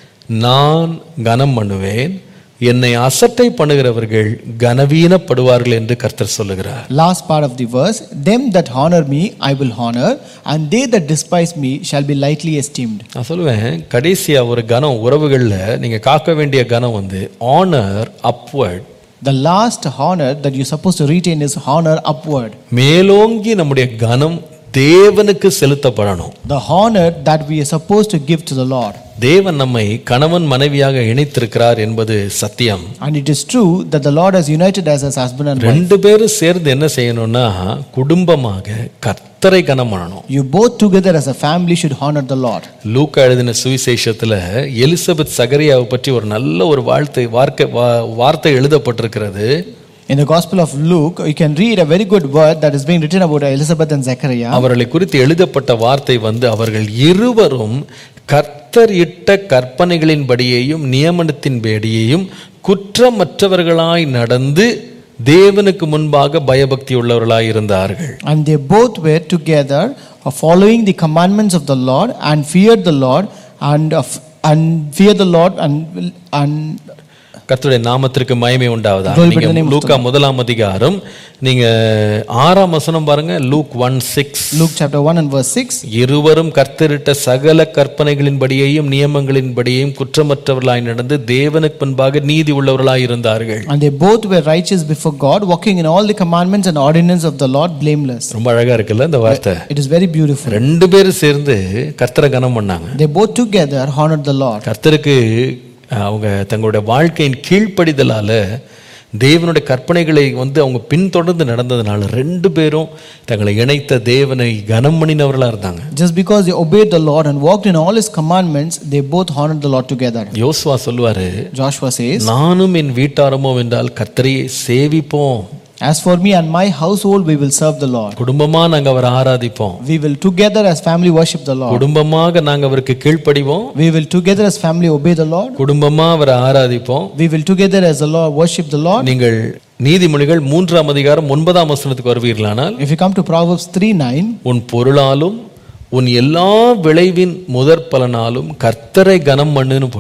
நான் கனம் பண்ணுவேன் என்னை அசட்டை பண்ணுகிறவர்கள் கனவீனப்படுவார்கள் என்று கர்த்தர் சொல்லுகிறார் Last part of the verse, them that honor me, I will honor, and they that despise me shall be lightly esteemed. நான் சொல்லுவேன் கடைசியா ஒரு கனம் உறவுகளில் நீங்க காக்க வேண்டிய கனம் வந்து honour upward The last honor that you're supposed to retain is honor upward. மேலோங்கி நம்முடைய கனம் தேவனுக்கு செலுத்தப்படணும் The honor that we are supposed to give to the Lord. தேவன் நம்மை கணவன் மனைவியாக இணைத்திருக்கிறார் என்பது சத்தியம் And it is true that the Lord has united us as husband and wife. ரெண்டு பேரும் சேர்ந்து என்ன செய்யணும்னா குடும்பமாக கர்த்தரை கனம் பண்ணணும் You both together as a family should honor the Lord. லூக்கா எழுதின சுவிசேஷத்துல எலிசபெத் சகரியாவை பற்றி ஒரு நல்ல ஒரு வாழ்த்தை வார்த்தை வா- வார்த்தை எழுதப்பட்டிருக்கிறது In the Gospel of Luke, you can read a very good word that is being written about Elizabeth and Zechariah. அவர்களை குறித்து எழுதப்பட்ட வார்த்தை வந்து அவர்கள் இருவரும் கர்த்தர் இட்ட கற்பனைகளின்படியேயும் நியமனத்தின்படியேயும் குற்றமற்றவர்களாய் நடந்து தேவனுக்கு முன்பாக பயபக்தி உள்ளவர்களாய் இருந்தார்கள் And they both were together uh, following the commandments of the Lord and feared the Lord and of and fear the Lord and and கர்த்தருடைய நாமத்திற்கு மயமே உண்டாவதா Glory be to நீங்க the name of லூக்கா முதலாம் அதிகாரம் நீங்க ஆறாம் வசனம் பாருங்க Luke one six Luke chapter 1 and verse 6. இருவரும் கர்த்தரிட்ட சகல கற்பனைகளின்படியையும் நியமங்களின்படியையும் குற்றமற்றவர்களாய் நடந்து தேவனுக்கு முன்பாக நீதி உள்ளவர்களாய் இருந்தார்கள் And they both were righteous before God, walking in all the commandments and ordinances of the Lord blameless. ரொம்ப அழகா இருக்குல்ல இந்த வார்த்தை It is very beautiful. ரெண்டு பேரும் சேர்ந்து கர்த்தரை கனம் பண்ணாங்க They both together honored the Lord. கர்த்தருக்கு அஹ், அவங்க தங்களுடைய வாழ்க்கையின் கீழ்ப்படிதலால தேவனுடைய கற்பனைகளை வந்து அவங்க பின்தொடர்ந்து நடந்ததுனால ரெண்டு பேரும் தங்களை இணைத்த தேவனை கனம் பண்ணினவர்களா இருந்தாங்க Just because they obeyed the Lord and walked in all his commandments, they both honored the Lord together. யோசுவா சொல்லுவாரு Joshua says, நானும் என் வீட்டாரமோ என்றால் கர்த்தரையை சேவிப்போம் As for me and my household, we will serve the Lord. குடும்பமா நாங்க அவரை ஆராதிப்போம் We will together as family worship the Lord. குடும்பமாக நாங்க அவருக்கு கீழ்ப்படிவோம் We will together as family obey the Lord. குடும்பமா அவரை ஆராதிப்போம் We will together as the Lord worship the Lord. நீங்கள் நீதிமொழிகள் மூன்றாம் அதிகாரம் ஒன்பதாம் வசனத்துக்கு வருவீர்களானால் If you come to Proverbs 3 9, உன் பொருளாலும் உன் எல்லா விளைவின் முதற் பலனாலும் கர்த்தரை கனம் பண்ணுன்னு போட்டிருக்கு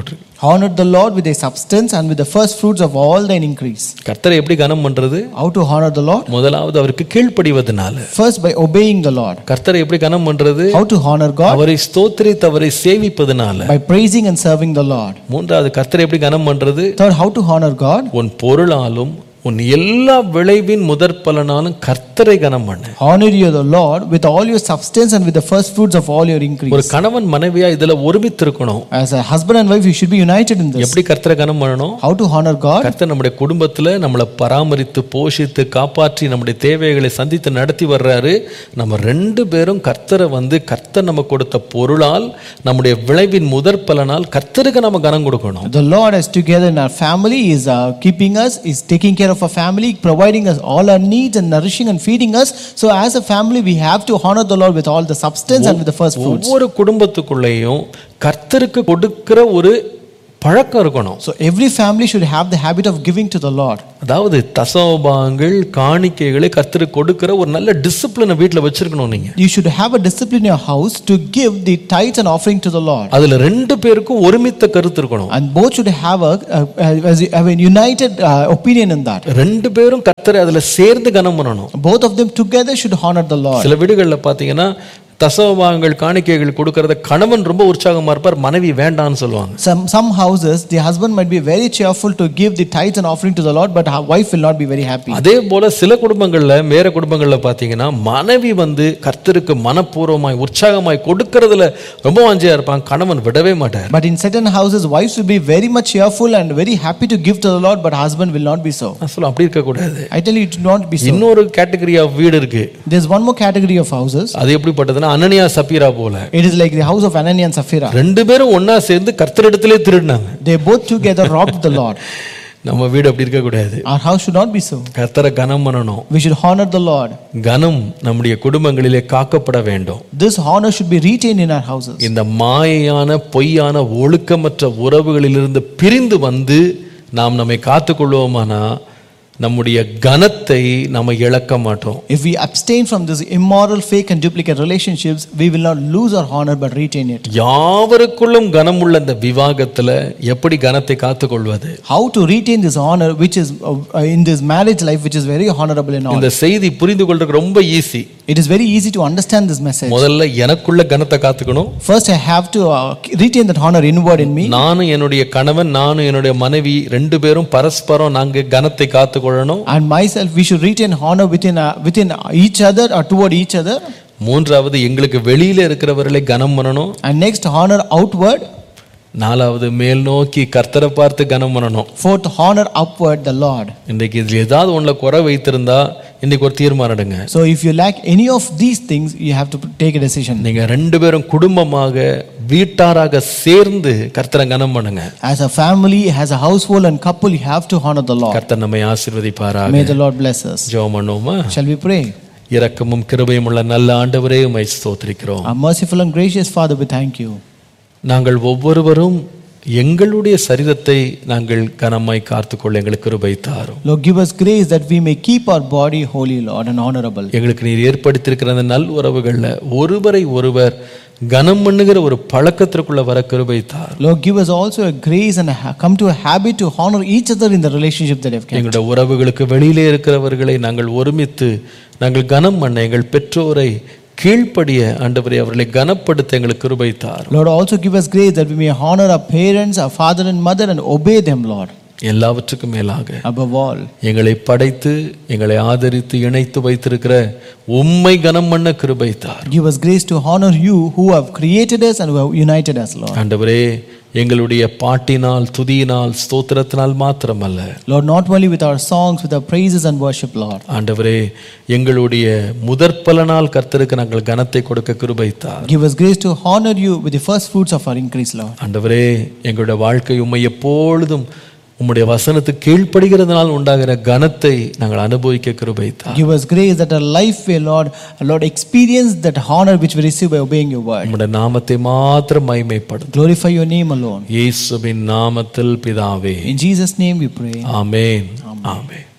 Honored the Lord with thy substance and with the first fruits of all thine increase. கர்த்தரை எப்படி கனம் பண்றது How to honor the Lord? முதலாவது அவருக்கு கீழ்ப்படிவதனால First by obeying the Lord. கர்த்தரை எப்படி கனம் பண்றது How to honor God? அவரை ஸ்தோத்திரித்து அவரை சேவிப்பதனால By praising and serving the Lord. மூன்றாவது கர்த்தரை எப்படி கனம் பண்றது Third, how to honor God? உன் பொருளாலும் உன் எல்லா விளைவின் முதற் பலனாலும் கர்த்தரை கனம் பண்ணு Honor you the Lord with all your substance and with the first fruits of all your ஒரு increase. கணவன் மனைவியா இதுல ஒருமித்து இருக்கணும் As a husband and wife, you should be united in this. எப்படி கர்த்தரை கனம் பண்ணணும் How to honor God? கர்த்தர் நம்முடைய குடும்பத்துல நம்மளை பராமரித்து போஷித்து காப்பாற்றி நம்முடைய தேவைகளை சந்தித்து நடத்தி வர்றாரு நம்ம ரெண்டு பேரும் கர்த்தரை வந்து கர்த்தர் நம்ம கொடுத்த பொருளால் நம்முடைய விளைவின் முதற் பலனால் கர்த்தருக்கு நம்ம கனம் கொடுக்கணும் The Lord is together in our family, is uh, keeping us, is taking care of our family, providing us all our needs and nourishing and feeding us. So, as a family, we have to honor the Lord with all the substance and with the first fruits. ஒவ்வொரு குடும்பத்துக்குள்ளேயும் கர்த்தருக்கு கொடுக்கிற ஒரு பழக்கம் இருக்கணும் So, every family should have the habit of giving to the Lord. அதாவது தசோபாங்கள் காணிக்கைகளை கர்த்தருக்கு கொடுக்கிற ஒரு நல்ல டிசிப்ளினை வீட்டில் வச்சிருக்கணும் நீங்க You should have a discipline in your house to give the tithes and offering to the Lord. அதுல ரெண்டு பேருக்கும் ஒருமித்த கருத்து இருக்கணும் And both should have a, a, a, have a united uh, opinion in that. ரெண்டு பேரும் கர்த்தரை அதுல சேர்ந்து கனம் பண்ணணும் Both of them together should honor the Lord. சில வீடுகள்ல பாத்தீங்கன்னா தசோபாகங்கள் காணிக்கைகள் கொடுக்கறத கணவன் ரொம்ப உற்சாகமா இருப்பார் மனைவி வேண்டான்னு சொல்லுவாங்க Some, some houses, the husband might be very cheerful to give the tithes and offering to the Lord, but her wife will not be very happy. அதே போல சில குடும்பங்கள்ல வேற குடும்பங்கள்ல பாத்தீங்கன்னா மனைவி வந்து கர்த்தருக்கு மனப்பூர்வமாய் உற்சாகமாய் கொடுக்கறதுல ரொம்ப வாஞ்சியா இருப்பாங்க கணவன் விடவே மாட்டார் But in certain houses, wives will be very much cheerful and very happy to give to the Lord, but husband will not be so. நான் சொல்ல அப்படி இருக்க கூடாது I tell you, it will not be so. இன்னொரு category of வீடு இருக்கு There's one more category of houses. அது எப்படிப்பட்டதுன்னா அனனியா சப்பீரா போல It is like the house of Ananias and Sapphira. ரெண்டு பேரும் ஒண்ணா சேர்ந்து கர்த்தரிடத்திலே திருடினாங்க They both together robbed the Lord. நம்ம வீடு அப்படி இருக்க கூடாது Our house should not be so. கர்த்தரை கனம் பண்ணணும் We should honor the Lord. கனம் நம்முடைய குடும்பங்களிலே காக்கப்பட வேண்டும் This honor should be retained in our houses. இந்த மாயையான பொய்யான ஒழுக்கமற்ற உறவுகளிலிருந்து பிரிந்து வந்து நாம் நம்மை காத்துக்கொள்வோமானா நம்முடைய கனத்தை நம்ம இழக்க மாட்டோம் If we abstain from this immoral, fake, and duplicate relationships, we will not lose our honor but retain it. யாவருக்குள்ளும் கனமுள்ள இந்த விவாகத்துல எப்படி கனத்தை காத்துக்கொள்வது How to retain this honor, which is uh, in this marriage life, which is very honorable in all. இந்த செய்தி புரிந்து கொள்றதுக்கு ரொம்ப easy It is very easy to understand this message. முதல்ல எனக்குள்ள கனத்தை காத்துக்கணும் First, I have to uh, retain that honor inward in me. நானும் என்னுடைய கணவன் நானும் என்னுடைய மனைவி ரெண்டு பேரும் பரஸ்பரம் நாங்க கனத்தை காத்துக்கொள்ளணும் And myself, we should retain honor within, uh, within each other or toward each other. மூன்றாவது எங்களுக்கு வெளியில இருக்கிறவர்களை கனம் பண்ணணும் And next, honor outward. நாலாவது மேல் நோக்கி கர்த்தரை பார்த்து கனம் பண்ணணும் Fourth, honor upward the Lord. இன்றைக்கு இதுல ஏதாவது ஒண்ணுல குறை வைத்திருந்தா இன்னைக்கு ஒரு தீர்மானம் எடுங்க So, if you lack any of these things, you have to take a decision. நீங்க ரெண்டு பேரும் குடும்பமாக வீட்டாராக சேர்ந்து கர்த்தரை கனம் பண்ணுங்க As a family, as a household and couple, you have to honor the Lord. கர்த்தர் நம்மை ஆசீர்வதிப்பாராக May the Lord bless us. ஜெபம் பண்ணுவோமா Shall we pray? இரக்கமும் கிருபையும் உள்ள நல்ல ஆண்டவரே உம்மை ஸ்தோத்திரிக்கிறோம் Our merciful and gracious Father, we thank you. நாங்கள் ஒவ்வொருவரும் எங்களுடைய சரீரத்தை நாங்கள் கனமாய் காத்துக்கொள்ள எங்களுக்கு கிருபை தாரும் Lord, give us grace that we may keep our body holy, Lord, and honorable. எங்களுக்கு நீர் ஏற்படுத்தியிருக்கிற அந்த நல் உறவுகளில் ஒருவரை ஒருவர் கனம் பண்ணுகிற ஒரு பழக்கத்திற்குள்ள வர கிருபை தாரும் Lord, give us also a grace and a ha- come to a habit to honor each other in the relationship that have kept. எங்களுடைய உறவுகளுக்கு வெளியிலே இருக்கிறவர்களை நாங்கள் ஒருமித்து நாங்கள் கனம் பண்ண எங்கள் பெற்றோரை கீழ்ப்படிய ஆண்டவரை அவர்களை கனப்படுத்த எங்களுக்கு கிருபை தாரும் Lord, also give us grace that we may honor our parents, our father and mother, and obey them, Lord, எல்லாவற்றுக்கும் மேலாக above all. எங்களை படைத்து எங்களை ஆதரித்து இணைத்து வைத்திருக்கிற உம்மை கனம் பண்ண கிருபை தார் Give us grace to honor you who have created us and who have united us, Lord. ஆண்டவரே எங்களுடைய பாட்டினால் துதியினால் ஸ்தோத்திரத்தினால் மாத்திரமல்ல Lord, not only with our songs, with our praises and worship, Lord. ஆண்டவரே எங்களுடைய முதற்பலனால் கர்த்தருக்கு நாங்கள் கனத்தை கொடுக்க கிருபை தார் Give us grace to honor you with the first fruits of our increase, Lord. ஆண்டவரே எங்களுடைய வாழ்க்கை உம்மை எப்பொழுதும் உம்முடைய வசனத்துக்கு கீழ்ப்படுகிறதுனால் உண்டாகிற கனத்தை நாங்கள் அனுபவிக்க கிருபை தார் Give us grace that our life will, Lord, Lord, experience that honor which we receive by obeying your word. உம்முடைய நாமத்தை மாத்திரம் மகிமைப்படும் Glorify your name alone. இயேசுவின் நாமத்தில் பிதாவே In Jesus' name we pray. Amen amen